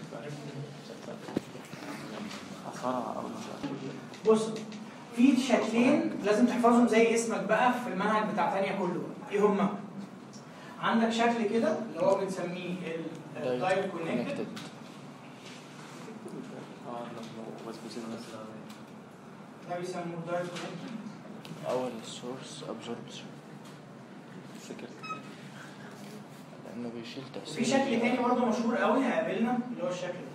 S2: أثرها أو
S1: بص في شكلين لازم تحفظهم زي اسمك بقى في المنهج بتاع تانية كله ايه هما؟ عندك شكل كده اللي هو بنسميه التايب كونكتد
S2: اه لما بس بس
S1: ده بيسموه دايب كونكتد
S2: أول السورس أبزوربشن فكرة لأنه بيشيل تأثير
S1: وفي شكل تاني برضه مشهور قوي هيقابلنا اللي هو الشكل ده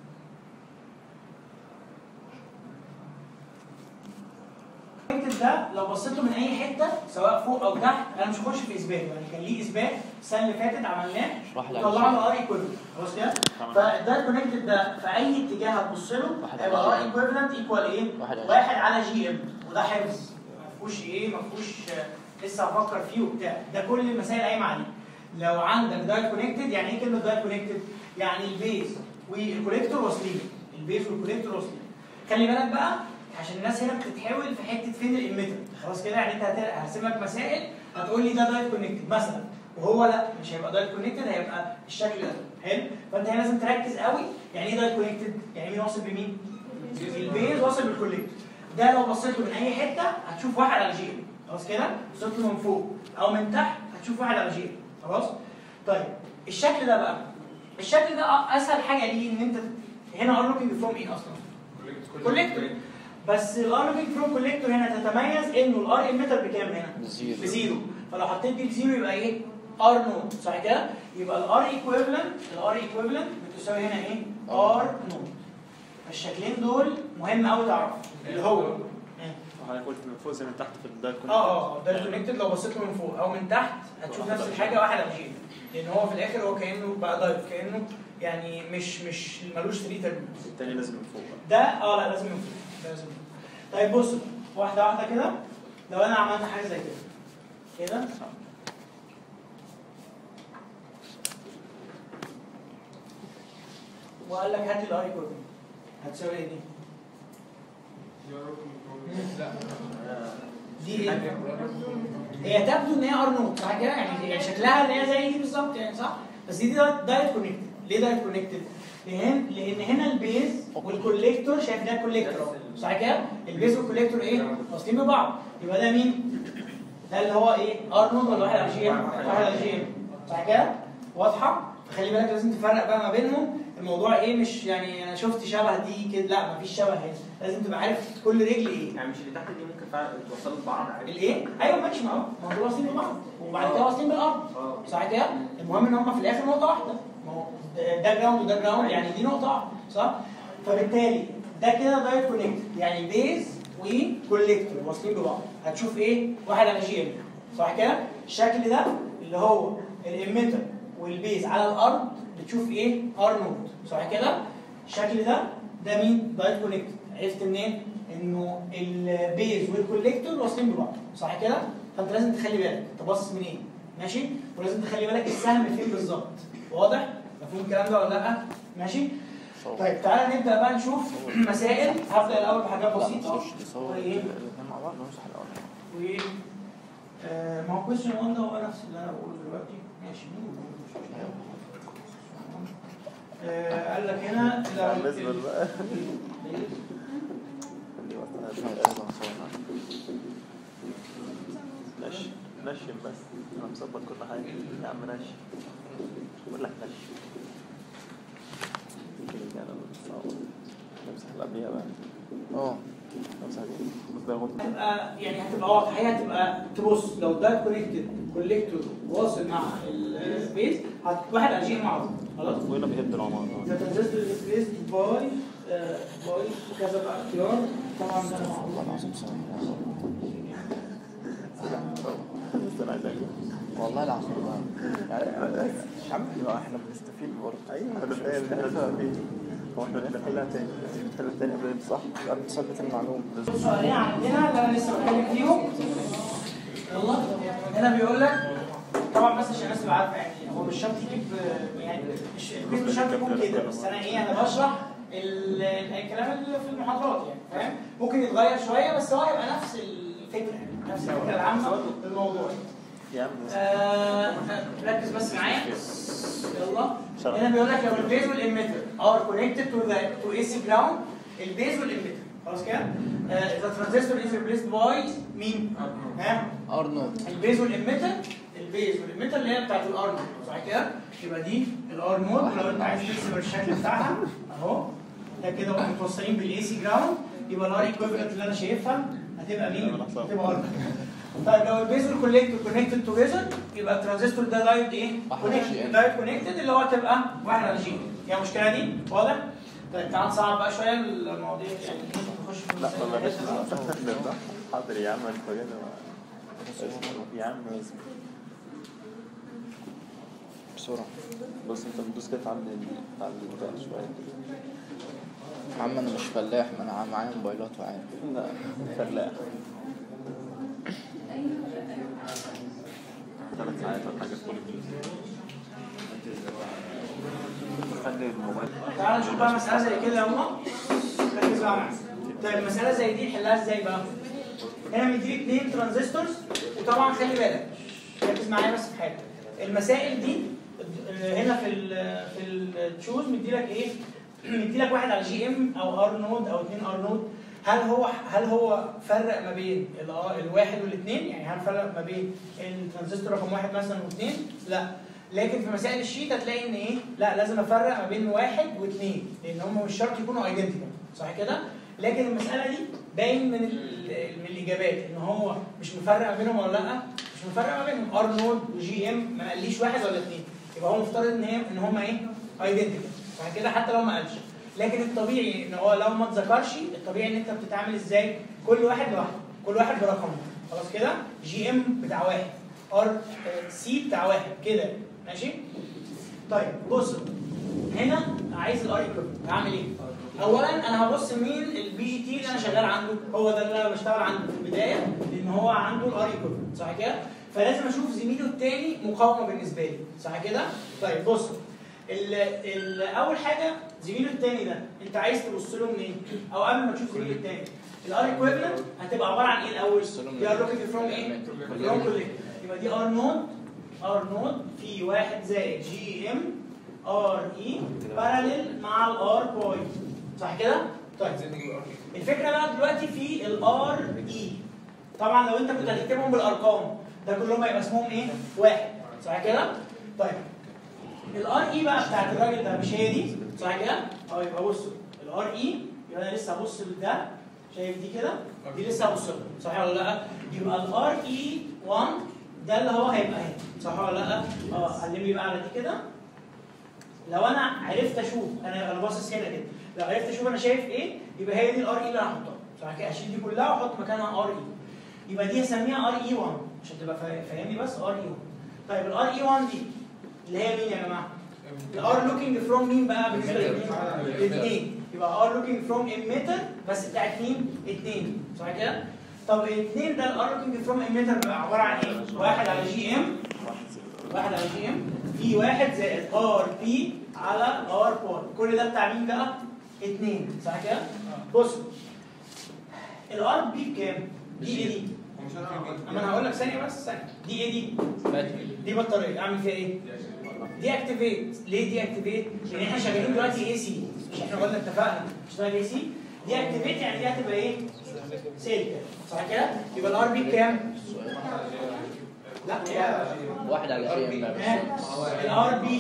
S1: الكونكتد ده لو بصيت له من اي حته سواء فوق او تحت انا مش هخش في اثبات يعني كان ليه اثبات السنه اللي فاتت عملناه
S2: واحد على
S1: طلعنا
S2: الشمال.
S1: ار ايكويفالنت خلاص كده فالدايت كونكتد ده في اي اتجاه هتبص له
S2: واحد
S1: هيبقى
S2: على
S1: ار
S2: جي إم.
S1: ايكويفالنت ايكوال ايه؟
S2: واحد على
S1: واحد على جي ام وده حفظ ما فيهوش ايه ما فيهوش آه، لسه هفكر فيه وبتاع ده كل المسائل قايمه عليه لو عندك دايت كونكتد يعني ايه كلمه دايت كونكتد؟ يعني البيز والكوليكتور واصلين البيز والكوليكتور واصلين خلي بالك بقى عشان الناس هنا بتتحاول في حته فين الاميتر خلاص كده يعني انت هت- هرسم لك مسائل هتقول لي ده دايت كونكتد مثلا وهو لا مش هيبقى دايت كونكتد هيبقى الشكل ده حلو فانت هنا لازم تركز قوي يعني ايه دايت كونكتد يعني مين واصل بمين البيز واصل بالكوليكتور ده لو بصيت له من اي حته هتشوف واحد على جي خلاص كده بصيت له من فوق او من تحت هتشوف واحد على جي خلاص طيب الشكل ده بقى الشكل ده اسهل حاجه ليه ان انت هنا ار لوكينج فروم ايه اصلا كوليكتور بس الار لوكينج فروم كوليكتور هنا تتميز انه الار اميتر بكام هنا
S2: بزيرو.
S1: بزيرو فلو حطيت دي بزيرو يبقى ايه ار نوت صح كده يبقى الار ايكويفالنت الار ايكويفالنت بتساوي هنا ايه ار نوت الشكلين دول مهم قوي تعرفوا اللي هو
S4: وحضرتك قلت من فوق زي من تحت في الدايت
S1: اه اه اه ده كونكتد لو بصيت له من فوق او من تحت هتشوف نفس الحاجه واحد على جي لان هو في الاخر هو كانه بقى دايت كانه يعني مش مش ملوش 3 ترمينالز
S4: التاني لازم من فوق بقى.
S1: ده اه لا لازم من فوق لازم من فوق. طيب بص واحده واحده كده لو انا عملت حاجه زي كده كده وقال لك هات لي الاي كوردينيت هتساوي ايه دي؟ دي ايه؟ هي تبدو ان هي ار نوت صح كده يعني يعني شكلها ان هي زي دي بالظبط يعني صح بس دي دايت كونكتد ليه دايت كونكتد لان لان هنا البيز والكوليكتور شايف ده كوليكتور أهو. صح كده البيز والكوليكتور ايه واصلين ببعض يبقى ده مين ده اللي هو ايه ار نوت ولا واحد على جي ام واحد على جي ام صح كده واضحه خلي بالك لازم تفرق بقى ما بينهم الموضوع ايه مش يعني انا شفت شبه دي كده لا مفيش شبه هنا لازم تبقى عارف كل رجل ايه
S5: يعني مش اللي تحت دي ممكن فعلا توصلوا لبعض عادي
S1: الايه؟ ايوه ماشي ما هو ما هو دول واصلين ببعض وبعد كده واصلين بالارض
S5: اه
S1: صح كده؟ المهم ان هم في الاخر نقطه واحده ما هو ده- ده جراوند وده جراوند يعني دي نقطه واحده صح؟ فبالتالي ده كده دايت كونكتد يعني بيز وكوليكتور واصلين ببعض هتشوف ايه؟ واحد على جي ام صح كده؟ الشكل ده اللي هو الاميتر والبيز على الارض بتشوف ايه؟ ار نوت صح كده؟ الشكل ده ده مين؟ دايت كونكتد عرفت منين؟ انه البيز والكوليكتور واصلين ببعض صح كده؟ فانت لازم تخلي بالك انت باصص منين ماشي ولازم تخلي بالك السهم فين بالظبط واضح مفهوم الكلام ده ولا لا ماشي طيب تعالى نبدا بقى نشوف مسائل هبدا الاول بحاجات بسيطه
S2: نخش نصور
S1: وايه
S2: الاثنين مع بعض ونمسح الاول
S1: و آه، ما هو كويشن 1 ده هو نفس اللي انا بقوله دلوقتي ماشي آه، قال لك هنا لو
S4: بالنسبة بقى نشم نشم بس انا مظبط كل حاجه يا عم نشم بقول لك نشم يمكن الجانا بتصور نمسح اللي قبليها بقى
S2: اه
S4: نمسح دي بس ده غلط
S1: هتبقى يعني هتبقى واضحه هي هتبقى تبص لو ده كونكتد كوليكتور واصل مع البيز واحد على جي مع بعض خلاص
S4: وهنا بيهد العمارة
S1: The transistor is replaced by uh, by كذا بقى اختيار طبعا ده
S2: والله
S1: معروف
S2: العظيم ثانية
S4: بس انا عايز اجي
S2: والله العظيم يعني مش عم احنا بنستفيد برضه
S4: ايوه انا فاهم احنا بنستفيد هو احنا بنحلها تاني بنحلها تاني قبل صح
S2: يبقى بتثبت المعلومة
S1: سؤالين عندنا اللي انا لسه بتكلم فيهم يلا هنا بيقول لك طبعا بس عشان الناس تبقى عارفه يعني هو مش شرط يجيب يعني مش الكويز مش شرط يكون كده بس انا ايه انا بشرح ال- ال- الكلام اللي في المحاضرات يعني فاهم ممكن يتغير شويه بس هو هيبقى نفس الفكره يعني نفس الفكره العامه للموضوع
S4: يا عم
S1: آه، ركز بس معايا يلا هنا بيقول لك لو البيز والاميتر ار كونكتد تو ذا تو اي سي جراوند البيز والاميتر خلاص كده ذا ترانزستور از ريبليسد باي مين؟ ها
S2: ارنولد
S1: البيز والاميتر البيز والاميتر اللي هي بتاعت الار نود صح كده؟ يبقى دي الار نود ولو انت عايز ترسم الشكل بتاعها اهو ده كده هم متوصلين بالاي سي جراوند يبقى الار ايكويفالنت اللي انا شايفها هتبقى مين؟ هتبقى ار طيب لو البيز والكوليكتور كونكتد توجذر يبقى الترانزستور ده دايت ايه؟
S2: واحد على
S1: كونكتد
S2: GN.
S1: دايت كونكتد اللي هو هتبقى واحد على جي هي المشكله دي واضح؟ طيب تعال نصعب بقى شويه المواضيع يعني نخش في
S4: لا
S1: المسائل
S4: والله
S1: الحاجات
S4: مش
S1: دي.
S4: حاضر يا عم انت كده يا عم اصبر.
S2: بسرعة
S4: بص انت بتدوس كده تعلي تعلي البتاع شويه
S2: يا عم انا مش فلاح ما انا معايا موبايلات وعارف
S4: لا فلاح ثلاث ساعات ولا حاجه فول خلي الموبايل
S1: تعال نشوف بقى مسألة زي كده يا أمه ركز بقى معايا طيب مسألة زي دي نحلها ازاي بقى؟ هنا مديك اتنين ترانزستورز وطبعا خلي بالك ركز معايا بس في حاجة المسائل دي آه، هنا في ال في التشوز مديلك ايه؟ مديلك واحد على جي ام او ار نود او اتنين ار نود هل هو هل هو فرق ما بين ال- الواحد والاثنين يعني هل فرق ما بين الترانزستور رقم واحد مثلا واثنين؟ لا لكن في مسائل الشيت هتلاقي ان ايه؟ لا لازم افرق ما بين واحد واثنين لان هم مش شرط يكونوا ايدنتيكال صح كده؟ لكن المساله دي باين من ال- من الاجابات ان هو مش مفرق ما بينهم ولا لا مش مفرق ما بينهم ار نود وجي ام ما قاليش واحد ولا اثنين يبقى هو مفترض ان هي ان هم ايه؟ ايدنتيكال صح كده حتى لو ما قالش لكن الطبيعي ان هو لو ما اتذكرش الطبيعي ان انت بتتعامل ازاي؟ كل واحد لوحده كل واحد برقمه خلاص كده؟ جي ام بتاع واحد ار سي بتاع واحد كده ماشي؟ طيب بص هنا عايز الار ايكويفالنت هعمل ايه؟ اولا انا هبص مين البي جي تي اللي انا شغال عنده هو ده اللي انا بشتغل عنده في البدايه لان هو عنده الار ايكويفالنت صح كده؟ فلازم اشوف زميله التاني مقاومه بالنسبه لي صح كده؟ طيب بص ال ال اول حاجه زميله التاني ده انت عايز تبص له منين؟ او قبل ما تشوف زميله التاني الار ايكويفالنت هتبقى عباره عن ايه الاول؟ دي ار لوكينج فروم ايه؟ فروم كوليكت يبقى دي ار نود ار نود في واحد زائد جي ام ار اي باراليل مع الار بوينت صح كده؟ طيب الفكره بقى دلوقتي في الار اي طبعا لو انت كنت هتكتبهم بالارقام ده كلهم هيبقى اسمهم ايه؟ واحد صح كده؟ طيب الار اي بقى بتاعت الراجل ده مش هي دي صح كده؟ اه يبقى بصوا الار اي يبقى انا لسه هبص لده شايف دي كده؟ دي لسه هبص لها صح ولا لا؟ يبقى الار اي 1 ده اللي هو هيبقى هنا صح ولا لا؟ اه علم لي بقى على دي كده لو انا عرفت اشوف انا انا باصص هنا كده لو عرفت اشوف انا شايف ايه يبقى هي دي الار اي اللي انا هحطها صح كده اشيل دي كلها واحط مكانها ار اي يبقى دي هسميها ار اي 1 عشان تبقى فا- فاهمني بس ار اي 1 طيب الار اي 1 دي اللي هي مين يا جماعه؟ الار لوكينج فروم مين بقى بالنسبه لمين؟ الاثنين يبقى ار لوكينج فروم اميتر بس بتاعت مين؟ اثنين صح كده؟ طب الاثنين ده الار لوكينج فروم اميتر بقى عباره عن ايه؟ واحد على جي ام واحد على جي ام في واحد زائد ار بي على ار بار كل ده بتاع مين بقى؟ اثنين صح كده؟ بص الار بي بكام؟ دي ايه دي؟ اما انا هقول لك ثانيه بس ثانيه دي ايه دي؟ دي بطاريه اعمل فيها ايه؟ دي اكتيفيت ليه دي اكتيفيت؟ لان احنا شغالين دلوقتي اي سي مش احنا قلنا اتفقنا نشتغل اي سي دي اكتيفيت يعني دي هتبقى ايه؟ سيليكا صح كده؟ يبقى الار بي بكام؟ لا هي
S2: واحد على جي ام
S1: الار بي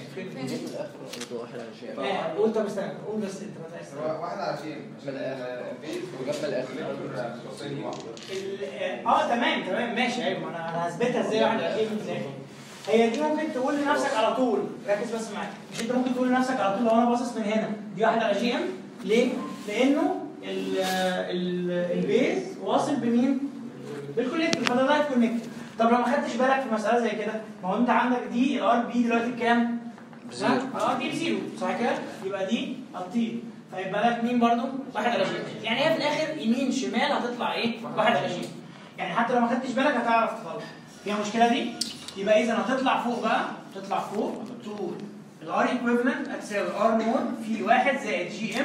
S2: واحد على جي ام
S1: قول طب استنى قول بس انت ما تعرفش.
S3: واحد على شيء
S2: من الآخر. وجنب الآخر.
S1: ال- اه تمام تمام ماشي ايوه ما انا انا هثبتها ازاي واحد على من ازاي هي دي ممكن تقول لنفسك على طول ركز بس معايا مش انت ممكن تقول لنفسك على طول لو انا باصص من هنا دي واحده على جي ام ليه؟ لانه ال ال البيز واصل بمين؟ بالكونكتور فده لايت كونكتور طب لو ما خدتش بالك في مساله زي كده ما هو انت عندك دي الار بي دلوقتي بكام؟
S2: بزيرو.
S1: الار بي بزيرو صح كده؟ يبقى دي هتطير فيبقى لك مين برضو؟ واحد على جي يعني هي في الاخر يمين شمال هتطلع ايه؟ واحد على جي يعني حتى لو ما خدتش بالك هتعرف تطلع فيها مشكله دي؟ يبقى اذا هتطلع فوق بقى تطلع فوق تقول الار ايكويفالنت هتساوي ار نود في واحد زائد جي ام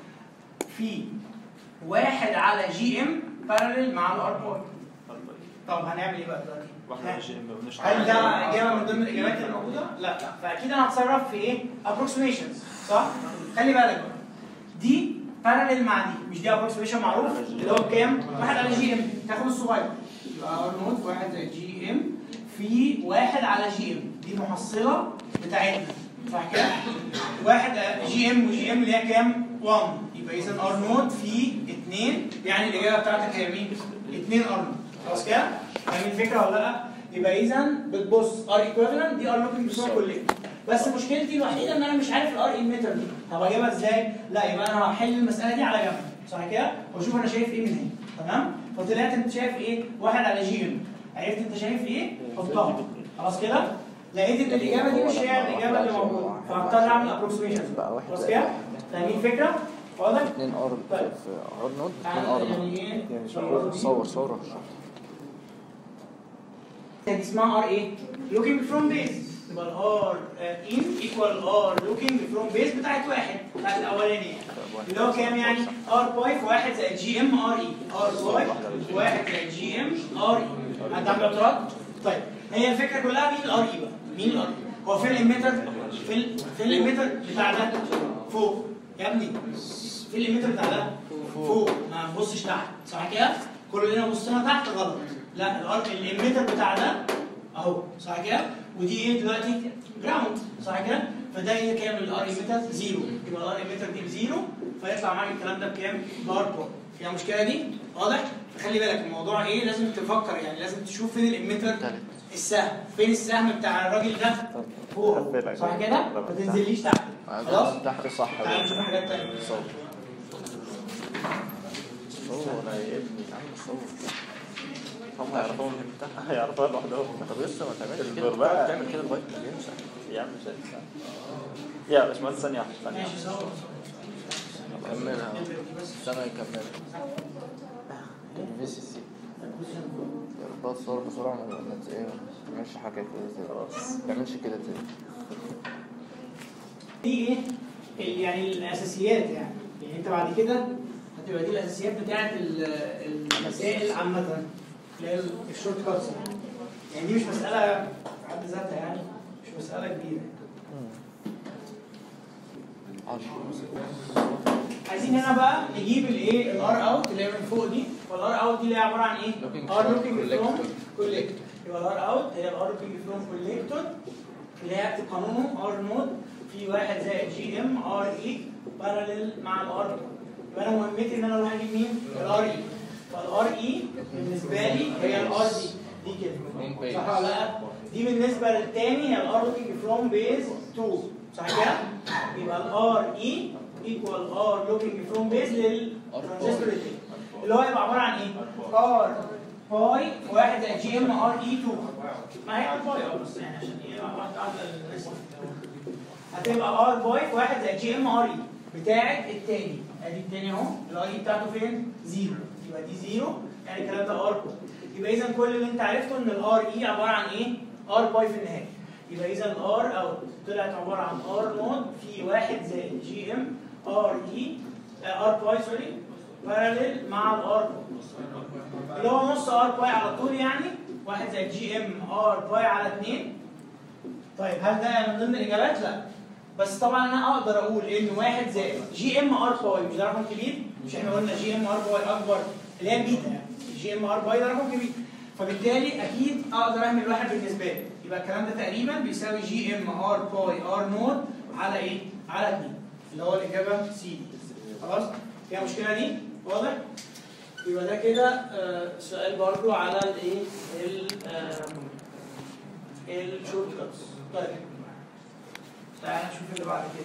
S1: في واحد على جي ام بارلل مع الار بوينت طب هنعمل ايه بقى دلوقتي؟
S4: واحنا ماشيين مش
S1: هل ده اجابه من ضمن الاجابات اللي موجوده؟ لا لا فاكيد انا هتصرف في ايه؟ approximations صح؟ خلي بالك بقى دي بارلل مع دي مش دي approximation معروف اللي هو بكام؟ واحد على جي ام تاخد الصغير يبقى ار نوت واحد زائد جي ام في واحد على جي ام دي المحصله بتاعتنا صح كده؟ واحد جي ام وجي ام اللي هي كام؟ 1 يبقى اذا ار نوت في 2 يعني الاجابه بتاعتك هي مين؟ 2 ار نوت خلاص كده؟ فاهمين الفكره ولا لا؟ يبقى اذا بتبص ار ايكويفالنت دي ار لوكينج بسرعه كليه بس مشكلتي الوحيده ان انا مش عارف الار ايميتر دي طب اجيبها ازاي؟ لا يبقى انا هحل المساله دي على جنب صح كده؟ واشوف انا شايف ايه من هنا تمام فطلعت انت شايف ايه واحد على جي ام عرفت انت شايف ايه حطها خلاص كده لقيت ان الاجابه دي مش هي الاجابه اللي موجوده فهضطر اعمل ابروكسيميشن
S2: بقى واحد
S1: خلاص
S2: زائد
S1: كده
S2: واحد.
S1: فاهمين الفكره واضح
S2: 2 ار في
S1: طيب.
S2: في ار نود 2
S1: تعالى
S2: ار
S1: يعني ايه
S2: يعني
S1: صور
S2: صور صور
S1: دي اسمها ار ايه looking from base يبقى الار ان ايكوال ار looking from base بتاعت واحد بتاعت الاولانيه اللي هو كام يعني ار باي في واحد زائد جي ام ار اي ار باي في واحد زائد جي ام ار اي حد عنده اعتراض؟ طيب هي الفكره كلها مين الار اي بقى؟ مين الار اي؟ هو فين الاميتر؟ في ال... فين الاميتر بتاع ده؟ فوق يا ابني فين الاميتر بتاع ده؟ فوق ما نبصش تحت صح كده؟ كلنا بصينا تحت غلط لا الار الاميتر بتاع ده اهو صح كده؟ ودي ايه دلوقتي؟ جراوند صح كده؟ فده ايه كام الار ايميتر؟ زيرو يبقى الار ايميتر دي بزيرو فيطلع معاك الكلام ده بكام؟ بار بوينت فيها مشكله دي؟ واضح؟ خلي بالك الموضوع ايه لازم تفكر يعني لازم تشوف فين الاميتر السهم فين السهم بتاع الراجل ده؟ فوق صح كده؟ ما تنزليش تحت خلاص؟
S2: تحت صح
S1: تعال نشوف حاجات تانية
S2: صور صور يا ابني يا عم صور
S4: هم هيعرفوهم امتى؟ هيعرفوها لوحدهم
S2: طب لسه ما تعملش كده
S4: البر بقى.
S2: تعمل كده لغايه ما يمسح
S4: يا عم مش هينفع. يا باشمهندس ثانية واحدة ثانية
S1: ماشي
S4: واحدة.
S1: صور
S2: كملها استنى يكملها الفي سي سي بقى تصور بسرعه ما ما ت- ايه ما تعملش حاجه كده تاني
S4: خلاص
S2: ما تعملش كده تاني
S1: دي ايه؟ ال- يعني الاساسيات يعني يعني انت بعد كده هتبقى دي الاساسيات بتاعت ال- المسائل عامة اللي هي الشورت كاتس يعني دي مش مسألة في حد ذاتها يعني مش مسألة كبيرة عايزين هنا بقى نجيب الايه الار اوت اللي هي من فوق دي والار اوت دي اللي هي عباره عن ايه؟
S2: Looking
S1: ار
S2: from
S1: لوكينج فروم
S2: collector.
S1: كوليكتور يبقى الار اوت هي الار لوكينج فروم كوليكتور اللي هي اكتب قانونه ار نود في واحد زائد جي ام ار اي باراليل مع الار يبقى انا مهمتي ان انا اروح اجيب مين؟ الار اي فالار اي بالنسبه لي هي الار دي دي
S2: From
S1: كده
S2: base.
S1: صح ولا لا؟ دي بالنسبه للتاني هي الار لوكينج فروم بيز 2 صح كده؟ يبقى الار اي ايكوال ار لوكينج فروم بيز للترانزستور التاني اللي هو يبقى عباره عن ايه؟ ار باي في واحد زائد جي ام ار اي 2 ما هي ار باي اه بس يعني عشان ايه واحد قاعده الناس هتبقى ار باي في واحد زائد جي ام ار اي بتاعت التاني ادي التاني اهو الاي اي بتاعته فين؟ زيرو يبقى دي زيرو يعني الكلام ده ار باي يبقى اذا كل اللي انت عرفته ان الار اي عباره عن ايه؟ ار باي في النهايه يبقى اذا الار اوت طلعت عباره عن ار نود في واحد زائد جي ام ار اي ار باي سوري باراليل مع الار اللي هو نص ار باي على طول يعني واحد زائد جي ام ار باي على 2 طيب هل ده من ضمن الاجابات؟ لا بس طبعا انا اقدر اقول ان واحد زائد جي ام ار باي مش ده رقم كبير؟ مش احنا قلنا جي ام ار باي اكبر اللي هي البيتا يعني جي ام ار باي ده رقم كبير فبالتالي اكيد اقدر اعمل واحد بالنسبه لي يبقى الكلام ده تقريبا بيساوي جي ام ار باي ار نود على ايه؟ على 2 اللي هو الاجابه سي دي خلاص؟ فيها مشكله دي؟ واضح؟ يبقى ده كده آه، سؤال برضو على الايه؟ ال الشورت كاتس طيب تعالى نشوف اللي بعد كده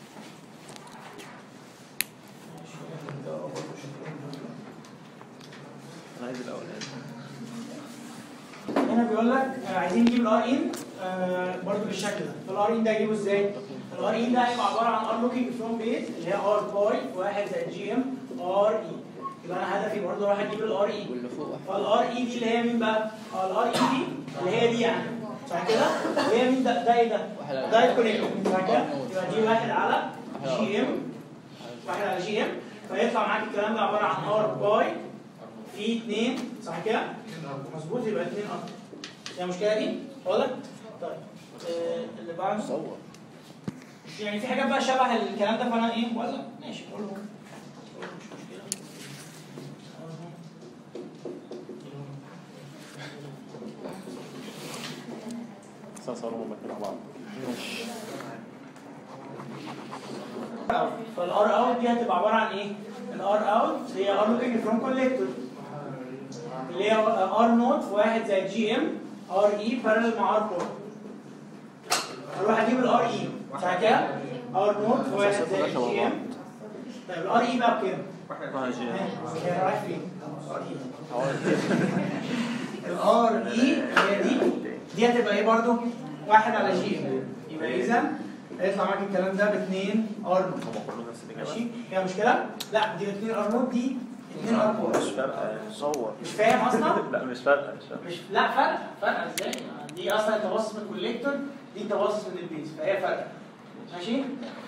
S4: انا عايز الاولاني
S1: هنا بيقول لك آه، عايزين نجيب الار ان برضه بالشكل ده فالار ان ده اجيبه ازاي؟ الار ان ده هيبقى عباره عن ار لوكينج فروم بيز اللي هي ار باي واحد زائد جي ام ار اي يبقى انا هدفي برضه اروح اجيب الار اي
S2: واللي فوق واحد
S1: فالار اي دي اللي هي مين بقى؟ اه الار اي دي اللي هي دي يعني صح كده؟ وهي مين ده؟ ده ايه ده؟
S2: واحد على-
S1: ده الكونكتور صح كده؟
S2: آه.
S1: يبقى دي واحد على
S2: واحد على
S1: جي ام واحد على جي ام فيطلع معاك الكلام ده عباره عن ار باي في 2 صح كده؟ مظبوط يبقى 2 ار هي المشكله دي؟ واضح؟ طيب آه، اللي بعده
S2: صور
S1: يعني في حاجات بقى شبه الكلام ده فانا ايه ولا ماشي قوله قوله مش مشكله
S4: بس انا صورهم هما مع بعض
S1: فالار اوت دي هتبقى عباره عن ايه؟ الار اوت هي ار لوكينج فروم كوليكتور اللي هي ار نوت في واحد زائد جي ام ار اي بارل مع ار بور اروح اجيب الار اي صح كده؟ ار نوت في واحد زائد جي ام طيب الار اي بقى بكام؟
S5: واحد
S1: هي رايح فين؟
S2: هو
S1: الار اي هي دي دي هتبقى ايه برضو؟ واحد على جي يبقى اذا هيطلع معاك الكلام ده ب 2 ار نوت
S4: هم كلهم نفس الإجابة
S1: ماشي؟ فيها مشكلة؟ لا دي 2 ار نوت دي 2 ار بور
S4: مش فارقة صور
S1: مش فاهم اصلا؟
S4: لا مش فارقة مش فارقة
S1: مش لا فرق فرق ازاي؟ دي اصلا انت باصص من الكوليكتور دي انت باصص من البيز فهي فرق ماشي؟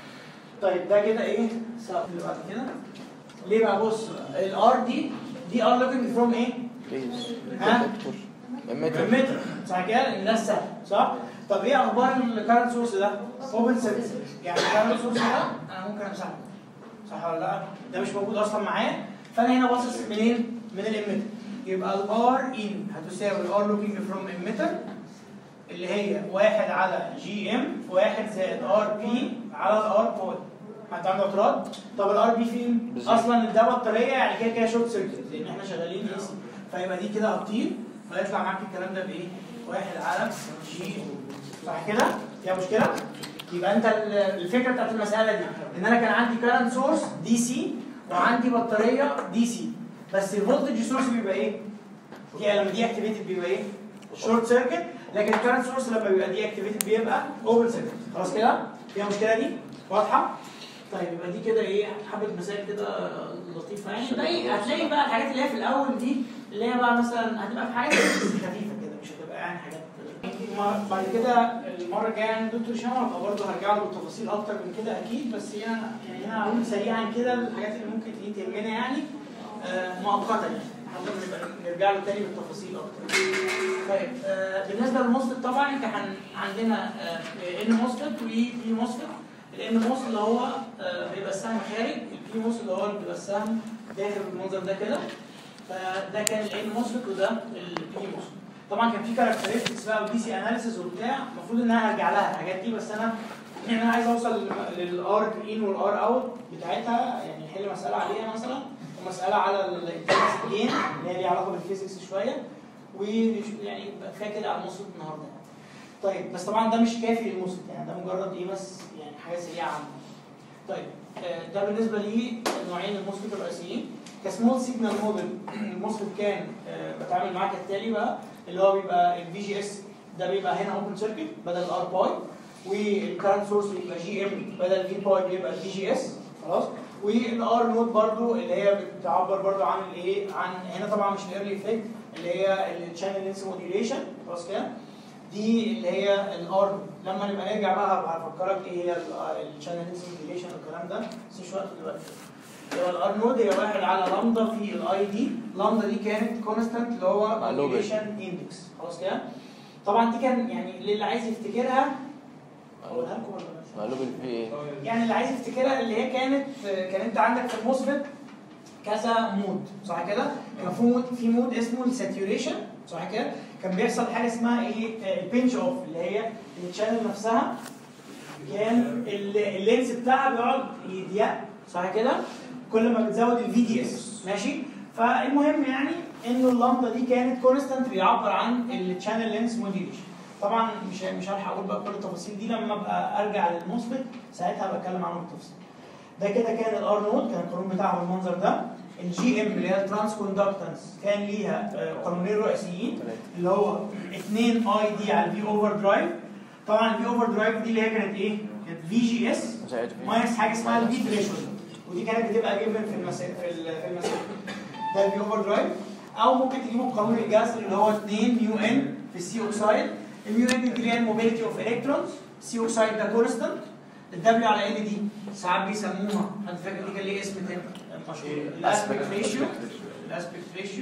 S1: طيب ده كده ايه؟ سوا اللي بعد كده ليه بقى بص الار دي دي ار لوكينج فروم ايه؟
S2: بليز
S1: ها؟
S2: المتر
S1: المتر صح كده؟ لان ده السهل صح؟ طب ايه اخبار الكارنت سورس ده؟ اوبن سيرفيس يعني الكارنت سورس ده انا ممكن امسحه صح ولا لا؟ ده مش موجود اصلا معايا فانا هنا باصص منين؟ من الاميتر يبقى الار ان هتساوي الار لوكينج فروم اميتر اللي هي واحد على جي ام واحد زائد ار بي على الار بوي حد عنده اعتراض؟ طب الار بي فين؟
S2: بالظبط.
S1: اصلا ده بطاريه يعني كده كده شورت سيركت لان احنا شغالين اي سي فيبقى دي كده هتطير فيطلع معاك الكلام ده بايه؟ واحد على جي ام صح كده؟ فيها مشكله؟ يبقى انت ال- الفكره بتاعت المساله دي ان انا كان عندي كارنت سورس دي سي وعندي بطاريه دي سي بس الفولتج سورس بيبقى ايه؟ دي لما دي اكتيفيتد بيبقى ايه؟ شورت سيركت لكن الكارنت سورس لما بيبقى دي اكتيفيتد بيبقى اوبن سيركت خلاص كده؟ فيها مشكله دي؟ واضحه؟ طيب يبقى دي كده ايه حبه مسائل كده لطيفه يعني باقي هتلاقي بقى الحاجات اللي هي في الاول دي اللي هي بقى مثلا هتبقى في حاجات خفيفه كده مش هتبقى يعني حاجات ما- بعد كده المره الجايه يعني دكتور هشام هبقى برضه هرجع له بالتفاصيل اكتر من كده اكيد بس هي يعني انا هقول سريعا كده الحاجات اللي ممكن ايه تهمنا يعني آه، مؤقتا يعني لحد ما نبقى نرجع له تاني بالتفاصيل اكتر. طيب آه، بالنسبه للموسفيت طبعا انت هن- عندنا ان موسفيت وبي موسفيت الان موس اللي هو آه، بيبقى السهم خارج البي موس اللي هو اللي بيبقى السهم داخل بالمنظر ده كده فده كان الان موسفيت وده البي موسفيت طبعا كان في كاركترستكس بقى ودي سي اناليسيس وبتاع المفروض ان انا هرجع لها الحاجات دي بس انا يعني انا عايز اوصل للار ان والار اوت بتاعتها يعني نحل مساله عليها مثلا ومساله على الانترنس جين اللي هي ليها علاقه بالفيزيكس شويه ويعني يبقى كفايه كده على الموسفيت النهارده طيب بس طبعا ده مش كافي للموسفيت يعني ده مجرد ايه بس يعني حاجه سريعه عنه طيب آه، ده بالنسبه لنوعين الموسفيت الرئيسيين كسمول سيجنال موديل الموسفيت كان آه، بتعامل معاه كالتالي بقى اللي هو بيبقى الفي جي اس ده بيبقى هنا اوبن سيركت بدل الار باي والكارنت سورس بيبقى جي ام بدل الفي باي بيبقى الفي جي اس خلاص والار نوت برضو اللي هي بتعبر برضو عن الايه عن هنا طبعا مش الايرلي افكت اللي هي الشانل لينس موديوليشن خلاص كده دي اللي هي الار لما نبقى نرجع بقى هبقى افكرك ايه هي الشانل لينس موديوليشن والكلام ده بس مش وقت دلوقتي هو الار نود هي واحد على لامدا في الاي دي لامدا دي كانت كونستانت اللي هو
S2: مقلوبة.
S1: موديوليشن اندكس خلاص كده طبعا دي كان يعني للي عايز يفتكرها اقولها لكم ولا بس؟
S2: مقلوب البي ايه
S1: يعني اللي عايز يفتكرها اللي هي كانت كان انت عندك في المثبت كذا مود صح كده؟ كان في مود في مود اسمه الساتيوريشن صح كده؟ كان بيحصل حاجه اسمها ايه؟ البنش اوف اللي هي الشانل نفسها كان ال- اللينس بتاعها بيقعد يضيق صح كده؟ كل ما بتزود الفي دي اس ماشي؟ فالمهم يعني انه اللامدا دي كانت كونستانت بيعبر عن الشانل لينس موديوليشن طبعا مش مش هلحق اقول بقى كل التفاصيل دي لما ابقى ارجع للمثبت ساعتها بتكلم عنه بالتفصيل ده كده كان الار نود كان القانون بتاعها بالمنظر ده الجي ام اللي هي الترانس كوندكتنس كان ليها آه، قانونين رئيسيين اللي هو 2 اي دي على الفي اوفر درايف طبعا الفي اوفر درايف دي اللي هي كانت ايه؟ كانت في جي اس
S2: زائد في
S1: ماينس حاجه اسمها الفي ثريشولد ودي كانت بتبقى جيفن في المسائل في ال- في المسائل ده الفي اوفر درايف او ممكن تجيبوا بقانون الجذر اللي هو 2 ميو ان في السي اوكسايد الميو ان دي اللي هي الموبيليتي اوف الكترونز السي اوكسايد ده كونستنت الدبليو على ال دي ساعات بيسموها حد فاكر دي كان ليه اسم تاني مشهور الاسبكت ريشيو الاسبكت ريشيو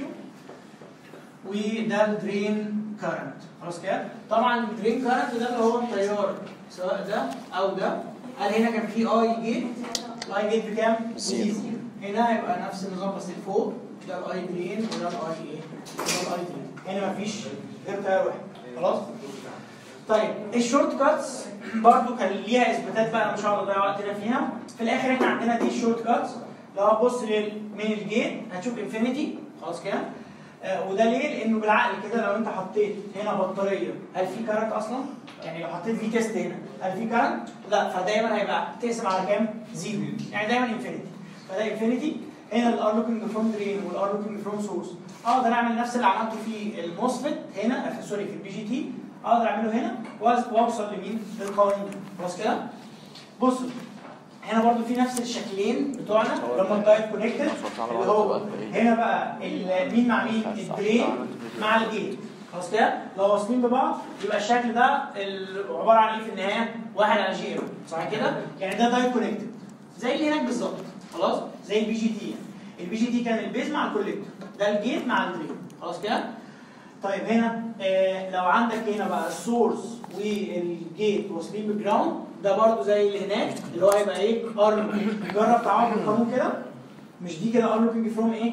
S1: وده الدرين كارنت خلاص كده طبعا الدرين كارنت ده اللي هو التيار سواء ده او ده هل هنا كان في اي جيت الاي جيت بكام؟
S2: زيرو.
S1: هنا هيبقى نفس النظام بس فوق ده الاي درين وده الاي ايه؟ ده الاي درين هنا مفيش غير تيار واحد خلاص؟ طيب الشورت كاتس برضو كان ليها اثباتات بقى مش هقعد اضيع وقتنا فيها في الاخر احنا عندنا دي الشورت كاتس لو هتبص لل- من الجيت هتشوف انفينيتي خلاص كده آه وده ليه؟ لانه بالعقل كده لو انت حطيت هنا بطاريه هل في كارنت اصلا؟ يعني لو حطيت في تيست هنا هل في كارنت؟ لا فدايما هيبقى تقسم على كام؟ زيرو يعني دايما انفينيتي فده انفينيتي هنا الار لوكينج فروم درين والار لوكينج فروم سورس اقدر اعمل نفس اللي عملته في الموسفيت هنا في سوري في البي جي تي اقدر اعمله هنا وأز- واوصل لمين؟ للقوانين دي. خلاص كده؟ بصوا هنا برضو في نفس الشكلين بتوعنا اللي هم الدايت كونكتد اللي هو هنا بقى ال- مين مع مين؟ الدرين مع الجيت خلاص كده؟ لو واصلين ببعض يبقى الشكل ده ال- عباره عن ايه في النهايه؟ واحد على جي ام صح كده؟ يعني ده دايت كونكتد زي اللي هناك بالظبط خلاص؟ زي البي جي تي يعني البي جي تي كان البيز مع الكوليكتور ده الجيت مع الدرين خلاص كده؟ طيب هنا آه لو عندك هنا بقى السورس والجيت واصلين بالجراوند ده برضو زي اللي هناك اللي هو هيبقى ايه ار جرب تعوض بالقانون كده مش دي كده ار لوكينج فروم ايه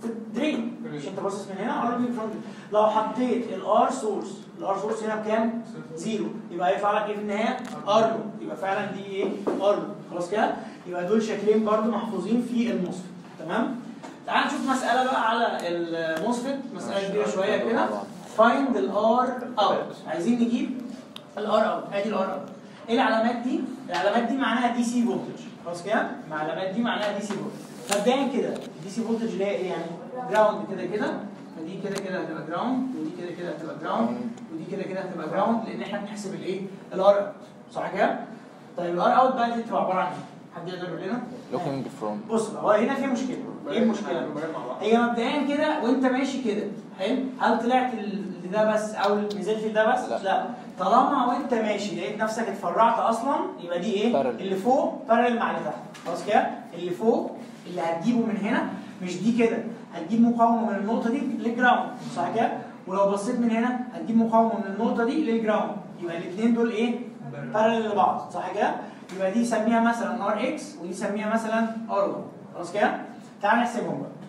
S1: درين مش انت باصص من هنا ار لوكينج فروم لو حطيت الار سورس الار سورس هنا بكام زيرو يبقى هيطلع لك ايه في النهايه ار يبقى فعلا دي ايه ار خلاص كده يبقى دول شكلين برضو محفوظين في الموسفيت تمام تعال نشوف مسألة بقى على الموسفيت مسألة كبيرة شوية كده find الار اوت عايزين نجيب الار اوت ادي الار اوت ايه العلامات دي؟ العلامات دي معناها دي سي فولتج خلاص كده؟ العلامات دي معناها دي سي فولتج مبدئيا كده الدي سي فولتج اللي هي ايه يعني؟ جراوند كده كده فدي كده كده هتبقى جراوند ودي كده كده هتبقى جراوند ودي كده كده هتبقى جراوند لان احنا بنحسب الايه؟ الار اوت صح كده؟ طيب الار اوت بقى دي تبقى عباره عن ايه؟ حد يقدر يقول لنا؟
S2: لوكينج فروم
S1: بص بقى هو هنا في مشكله ايه المشكله؟ هي مبدئيا كده وانت ماشي كده حلو هل طلعت ال- لده بس او نزلت لده بس؟
S2: لا.
S1: لا طالما وانت ماشي لقيت نفسك اتفرعت اصلا يبقى دي ايه؟
S2: Parallel.
S1: اللي فوق بارل مع اللي تحت خلاص كده؟ اللي فوق اللي هتجيبه من هنا مش دي كده هتجيب مقاومه من النقطه دي للجراوند صح كده؟ ولو بصيت من هنا هتجيب مقاومه من النقطه دي للجراوند يبقى الاثنين دول ايه؟ بارل لبعض صح كده؟ يبقى دي سميها مثلا ار اكس ودي سميها مثلا ار واي خلاص كده؟ تعال نحسبهم بقى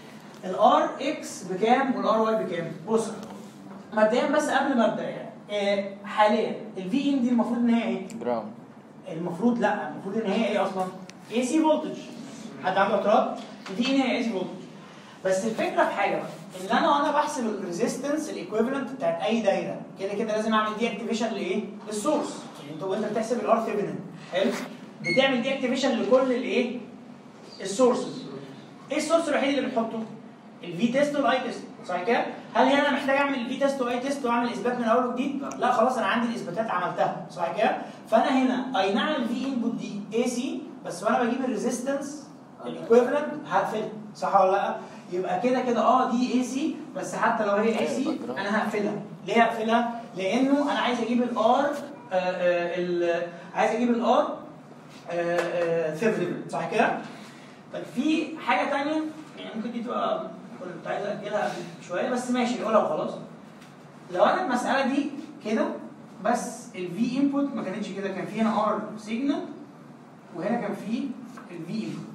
S1: الار اكس بكام والار واي بكام؟ بص مبدئيا بس قبل ما ابدا يعني آه، حاليا الفي ان دي المفروض ان هي ايه؟
S2: جراوند
S1: المفروض لا المفروض ان هي ايه اصلا؟ اي سي فولتج حد عنده اعتراض؟ الفي ان هي اي سي فولتج بس الفكره في حاجه بقى ان انا وانا بحسب الريزيستنس الايكويفالنت بتاعت اي دايره كده كده لازم اعمل دي اكتيفيشن لايه؟ للسورس يعني انت وانت بتحسب الار ثيفنين حلو؟ بتعمل دي اكتيفيشن لكل الايه؟ السورسز ايه السورس الوحيد اللي بتحطه؟ الفي تيست والاي تيست صح كده؟ هل هنا انا محتاج اعمل الفي تيست والاي تيست واعمل اثبات من اول وجديد؟ لا خلاص انا عندي الاثباتات عملتها صح كده؟ فانا هنا اي نعم الفي انبوت دي اي سي بس وانا بجيب الريزيستنس الايكويفالنت هقفلها صح ولا لا؟ يبقى كده كده اه دي اي سي بس حتى لو هي اي سي انا هقفلها ليه هقفلها؟ لانه انا عايز اجيب الار عايز اجيب الار ثيفلين صح كده؟ طيب في حاجه ثانيه يعني ممكن دي تبقى كنت عايز اجلها شويه بس ماشي نقولها وخلاص لو انا المساله دي كده بس الفي انبوت ما كانتش كده كان في هنا ار سيجنال وهنا كان في الفي انبوت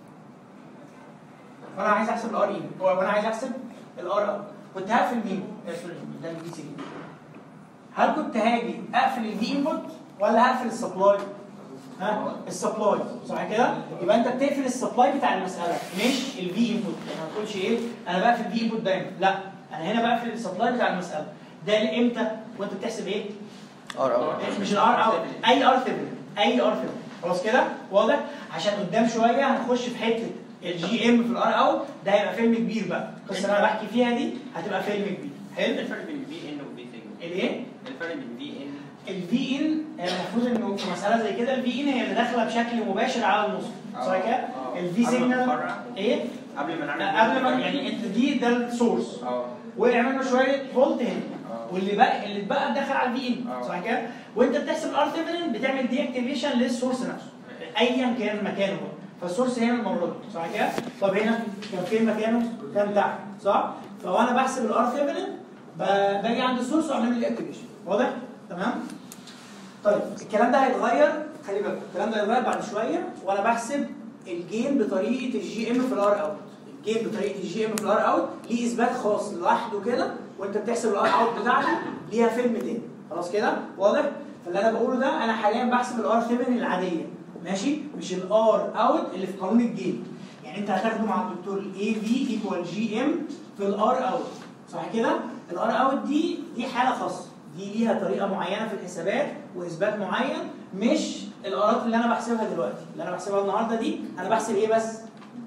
S1: فانا عايز احسب الار ان وانا عايز احسب الار اوت كنت هقفل مين؟ آه، سوري ده الفي سيجنال هل كنت هاجي اقفل الفي انبوت ولا هقفل السبلاي؟ ها السبلاي صح كده؟ يبقى انت بتقفل السبلاي بتاع المساله مش الفي انبوت يعني ما تقولش ايه انا بقفل الفي انبوت دايما لا انا هنا بقفل السبلاي بتاع المساله ده امتى وانت بتحسب ايه؟
S2: ار اوت
S1: مش الار اوت اي ار ثيفن اي ار ثيفن خلاص كده واضح عشان قدام شويه هنخش في حته الجي ام في الار اوت ده هيبقى فيلم كبير بقى القصه اللي انا بحكي فيها دي هتبقى فيلم كبير
S5: ايه
S1: حلو
S5: الفرق بين الفي ان والفي سيجنال؟
S1: الايه
S5: الفرق بين الفي ان
S1: الفي ان المفروض انه في مساله زي كده الفي ان هي اللي داخله بشكل مباشر على النص صح كده
S5: آه.
S1: الفي
S5: قبل ما
S1: سيجنال
S5: نفرع؟
S1: ايه
S5: قبل ما نعمل
S1: قبل ما يعني انت دي ده السورس
S5: اه
S1: وقع منه شويه فولت هنا
S5: آه.
S1: واللي بقى اللي اتبقى دخل على الفي ان
S5: آه.
S1: صح كده وانت بتحسب الار ثيفنين بتعمل دي اكتيفيشن للسورس نفسه ايا كان مكانه بقى. فالسورس هنا المره دي صح كده طب هنا كان فين مكانه كان تحت صح فوانا بحسب الار ثيفنين ب- باجي عند السورس واعمل له اكتيفيشن واضح تمام طيب الكلام ده هيتغير خلي بالك الكلام ده هيتغير بعد شويه وانا بحسب الجين بطريقه الجي ام في الار اوت الجين بطريقه الجي ام في الار اوت ليه اثبات خاص لوحده كده وانت بتحسب الار اوت بتاعته ليها فيلم تاني خلاص كده واضح فاللي انا بقوله ده انا حاليا بحسب الار 7 العاديه ماشي مش الار اوت اللي في قانون الجين يعني انت هتاخده مع الدكتور الاي في ايكوال جي ام في الار اوت صح كده الار اوت دي دي حاله خاصه دي ليها طريقه معينه في الحسابات واثبات معين مش الارات اللي انا بحسبها دلوقتي اللي انا بحسبها النهارده دي انا بحسب ايه بس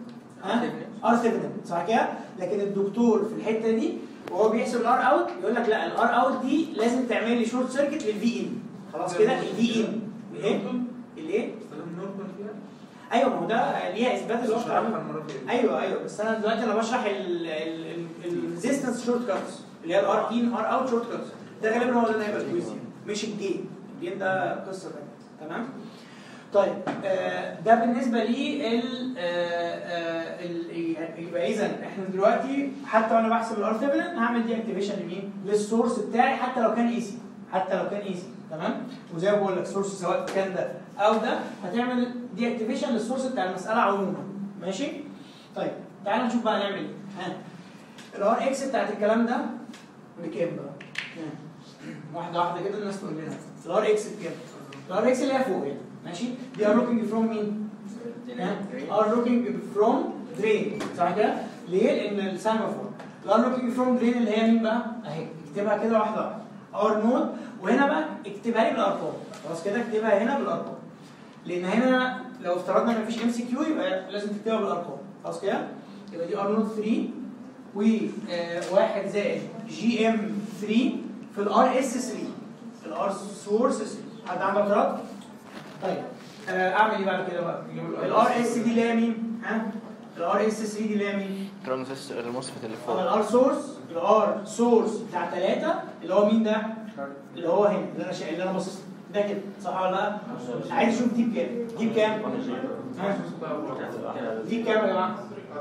S1: ها ار ثيفنين صح كده لكن الدكتور في الحته دي وهو بيحسب الار اوت يقول لك لا الار اوت دي لازم تعمل لي شورت سيركت للفي ان خلاص كده الفي ان الايه الايه
S3: استخدم نورمال فيها
S1: ايوه ما هو ده ليها اثبات اللي هو بتاع
S3: شرحها المره اللي فاتت
S1: ايوه ايوه بس انا دلوقتي انا بشرح الريزيستنس شورت كاتس اللي هي الار ان ار اوت شورت كاتس ده غالبا هو اللي هيبقى كويس يعني مش الجين الجين ده قصه ثانيه تمام طيب آه ده بالنسبه لي ال آه آه ال- يبقى اذا احنا دلوقتي حتى وانا بحسب الار ثيفلين هعمل دي اكتيفيشن لمين؟ للسورس بتاعي حتى لو كان ايزي حتى لو كان ايزي تمام؟ وزي ما بقول لك سورس سواء كان ده او ده هتعمل دي اكتيفيشن للسورس بتاع المساله عموما ماشي؟ طيب تعالى نشوف بقى نعمل ايه ها الار اكس بتاعت الكلام ده بكام بقى؟ ها. واحده واحده كده الناس تقول لنا الار اكس بكام؟ الار اكس اللي هي فوق هنا ماشي؟ دي ار لوكينج فروم مين؟ ار لوكينج فروم درين صح كده؟ ليه؟ لان السهم فوق الار لوكينج فروم درين اللي هي مين بقى؟ اهي اكتبها كده واحده واحده ار نود وهنا بقى اكتبها لي بالارقام خلاص كده اكتبها هنا بالارقام لان هنا لو افترضنا ان مفيش ام سي كيو يبقى لازم تكتبها بالارقام خلاص كده؟ يبقى دي ار نود 3 و1 زائد جي ام 3 في الار اس 3 الار سورس 3 حد عنده اعتراض؟ طيب آه، اعمل ايه بعد كده بقى؟ الار اس دي اللي هي مين؟ ها؟ الار اس 3 دي اللي هي مين؟
S2: ترانزستور المصفت اللي
S1: طب
S2: فوق
S1: الار سورس الار سورس بتاع 3 اللي هو مين ده؟ اللي هو هنا اللي انا شا... اللي انا باصص له. ده كده صح ولا لا؟ عايز اشوف دي بكام؟ دي بكام؟ ها؟ دي بكام يا جماعه؟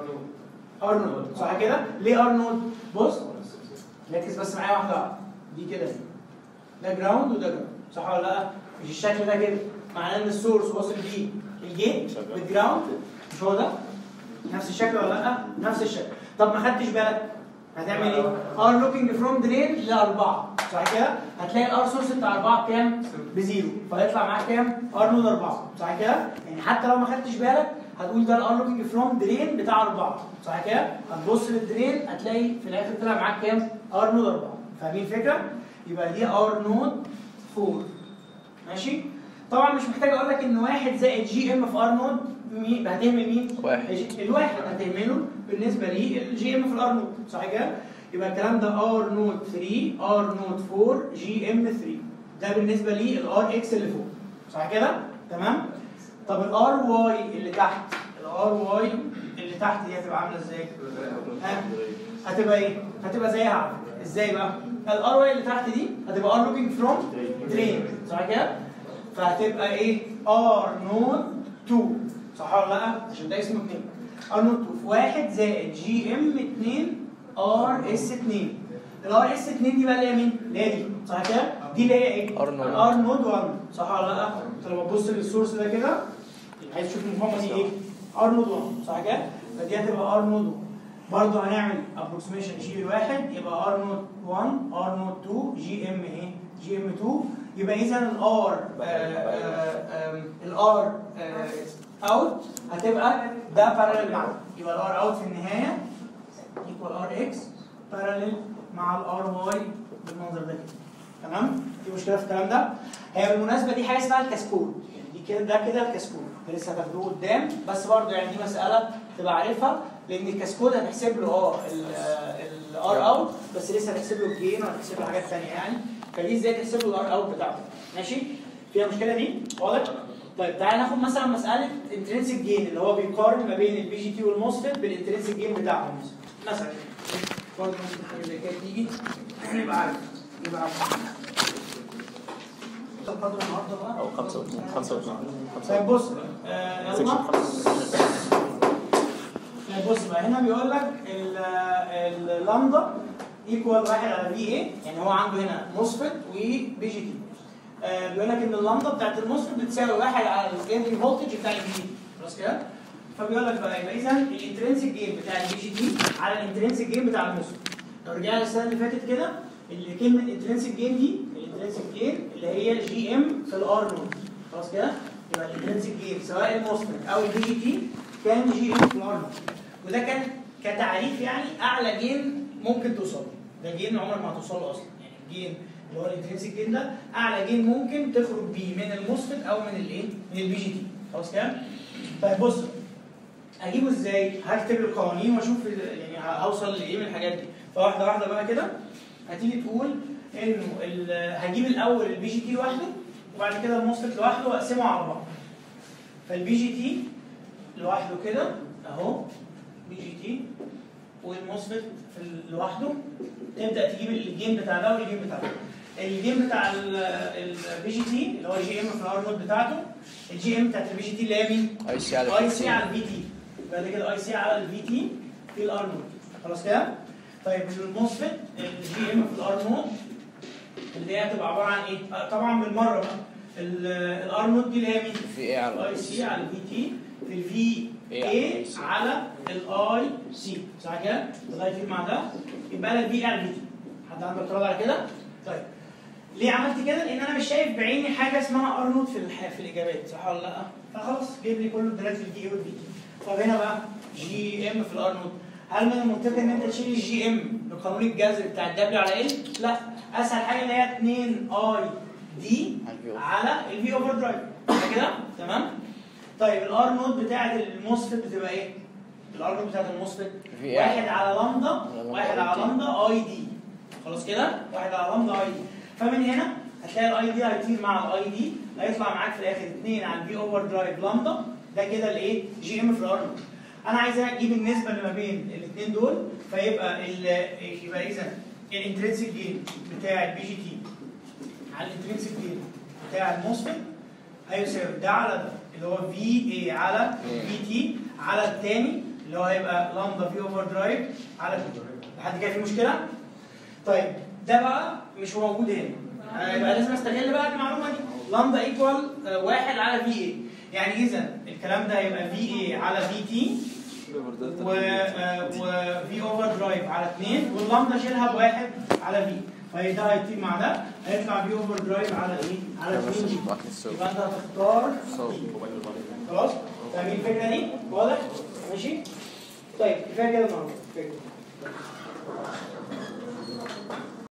S1: ار نود صح كده؟ ليه ار نود؟ بص ركز بس معايا واحده واحده دي كده ده جراوند وده جراوند صح ولا لا؟ مش الشكل ده كده معناه ان السورس واصل بيه الجيت بالجراوند مش هو ده؟ نفس الشكل ولا لا؟ نفس الشكل طب ما خدتش بالك هتعمل ايه؟ ار لوكينج فروم درين لاربعه صح كده؟ هتلاقي الار سورس بتاع اربعه بكام؟ بزيرو فهيطلع معاك كام؟ ار نود اربعه صح كده؟ يعني حتى لو ما خدتش بالك هتقول ده الار لوكينج فروم درين بتاع اربعه صح كده؟ هتبص للدرين هتلاقي في الاخر طلع معاك كام؟ ار نود اربعه فاهمين الفكره؟ يبقى دي ار نود 4 ماشي؟ طبعا مش محتاج اقول لك ان واحد زائد جي ام في ار نود مين هتهمل مين؟
S2: واحد.
S1: الواحد هتهمله بالنسبه لي الجي ام في الار نود صح كده؟ يبقى الكلام ده ار نود 3 ار نود 4 جي ام 3 ده بالنسبه لي الار اكس اللي فوق صح كده؟ تمام؟ طب الار واي اللي تحت الار واي اللي تحت دي هتبقى عامله ازاي؟ ها؟ هتبقى ايه؟ هتبقى زيها على فكرة. ازاي بقى؟ الار واي اللي تحت دي هتبقى ار لوكينج فروم درين صح كده؟ فهتبقى ايه؟ ار نود 2 صح ولا لا؟ عشان ده اسمه 2 ار نود 2 في 1 زائد جي ام 2 ار اس 2 الار اس 2 دي بقى اللي هي مين؟ اللي هي دي صح كده؟ دي اللي هي ايه؟
S2: R نود.
S1: ار نود 1 صح ولا لا؟ انت لما تبص للسورس ده كده عايز تشوف المقاومه دي ايه؟ ار نود 1 صح كده؟ فدي هتبقى ار نود 1 برضه هنعمل ابروكسيميشن شيل الواحد يبقى ار نود 1 ار نود 2 جي ام ايه؟ جي ام 2 يبقى اذا الار الار اوت هتبقى ده باراليل مع ده. يبقى الار اوت في النهايه ايكوال ار اكس باراليل مع الار واي بالمنظر ده كده تمام؟ في مشكله في الكلام ده؟ هي بالمناسبه دي حاجه اسمها الكاسكود يعني دي كده ده كده الكاسكود ده لسه هتاخدوه قدام بس برضه يعني دي مساله تبقى عارفها لان الكاسكود هتحسب له اه الار اوت بس لسه هتحسب له الجين وهتحسب له حاجات ثانيه يعني فدي ازاي تحسب له الار اوت بتاعته ماشي؟ فيها مشكله دي؟ واضح؟ طيب تعالى ناخد مثلا مساله انترنسك جين اللي هو بيقارن ما بين البي جي تي والموسفيت بالانترنسك جين بتاعهم مثلا برضه ممكن حاجه زي كده تيجي نبقى عارف نبقى عارف القدر النهارده بقى
S4: او 25 25
S1: طيب بص آه يلا طيب بص بقى هنا بيقول لك ال- اللامدا ايكوال واحد على في اي يعني هو عنده هنا موسفيت وبي جي تي آه بيقول لك ان اللامدا بتاعت الموسفيت بتساوي واحد على الجيم فولتج بتاع البي جي تي خلاص كده فبيقول لك بقى يبقى اذا الانترنسك جيم بتاع البي جي تي على الانترنسك جيم بتاع الموسفيت لو رجعنا السنه اللي فاتت كده اللي كلمه انترنسك جيم دي الانترنسك جيم اللي هي جي ام في الار نود خلاص كده يبقى الانترنسك جيم سواء الموسفيت او البي جي تي كان جي ام في الار نود وده كان كتعريف يعني اعلى جين ممكن توصل له ده جين عمرك ما هتوصل له اصلا يعني الجين اللي هو الانترنسك جين ده اعلى جين ممكن تخرج بيه من الموسفيت او من الايه من البي جي تي خلاص كده طيب بص هجيبه ازاي؟ هكتب القوانين واشوف ال- يعني هوصل لايه من الحاجات دي فواحده واحده بقى كده هتيجي تقول انه ال- هجيب الاول البي جي تي لوحده وبعد كده الموسفيت لوحده واقسمه على بعض فالبي جي تي لوحده كده اهو بي جي تي والموسفيت في ال- لوحده تبدا تجيب الجيم بتاع ده والجيم بتاع ده الجيم بتاع البي جي تي اللي هو الجي ام في الار نوت بتاعته الجي ام بتاعت البي جي تي اللي هي مين؟
S2: اي سي على
S1: اي
S2: بي
S1: سي
S2: سي
S1: على الفي تي بعد كده اي سي على الفي تي في الار نوت خلاص كده؟ طيب الموسفيت الجي ام في الار نوت اللي هي هتبقى عباره عن ايه؟ آه، طبعا بالمره بقى الار نوت دي اللي هي مين؟
S2: في اي على
S1: الاي
S2: بي
S1: سي
S2: سي
S1: على الفي تي في الفي
S2: إيه
S1: اي
S2: على IC.
S1: على الاي سي صح كده؟ لغايه في مع ده يبقى لك في على الفي تي حد عنده اعتراض على كده؟ طيب ليه عملت كده؟ لان انا مش شايف بعيني حاجه اسمها ار نوت في الح... في الاجابات صح ولا لا؟ فخلاص جايب لي كله دلوقتي الفي اي والفي تي طب هنا بقى جي ام في الار نوت هل من المنطقي ان انت تشيل الجي ام بقانون الجذر بتاع الدبليو على ال؟ لا اسهل حاجه اللي هي 2 اي دي
S2: على الفي أوفر.
S1: على الفي اوفر درايف صح كده؟ تمام؟ طيب الار نوت بتاعت الموسفيت بتبقى ايه؟ الار نوت بتاعت الموسفيت
S2: في اي
S1: واحد على لامدا
S2: على لامدا
S1: واحد
S2: اي
S1: على
S2: دي.
S1: لامدا اي دي خلاص كده؟ واحد على لامدا اي دي فمن هنا هتلاقي الاي دي هيطير مع الاي دي هيطلع معاك في الاخر 2 على الفي اوفر درايف لامدا ده كده الايه؟ جي ام في الار نوت انا عايز اجيب النسبه اللي ما بين الاثنين دول فيبقى ال يبقى اذا الانترنسيك جين بتاع البي جي تي على الانترنسيك جين بتاع الموسفيت هيساوي ده على ده اللي هو في اي على في تي على الثاني اللي هو هيبقى لامدا في اوفر درايف على في لحد كده في مشكله؟ طيب ده بقى مش موجود هنا آه، يبقى لازم استغل بقى المعلومه دي لامدا ايكوال واحد على في اي يعني اذا الكلام ده هيبقى في اي على في تي و وفي اوفر درايف على 2 واللامدا شيلها بواحد على في فده هيطير مع ده هيطلع في اوفر درايف على ايه؟ على 2 دي
S2: بعد السوق
S1: يبقى انت هتختار
S2: صوت.
S1: دي. خلاص؟ فاهمين الفكره دي؟ واضح؟ ماشي؟ طيب كفايه كده النهارده كفاية كده.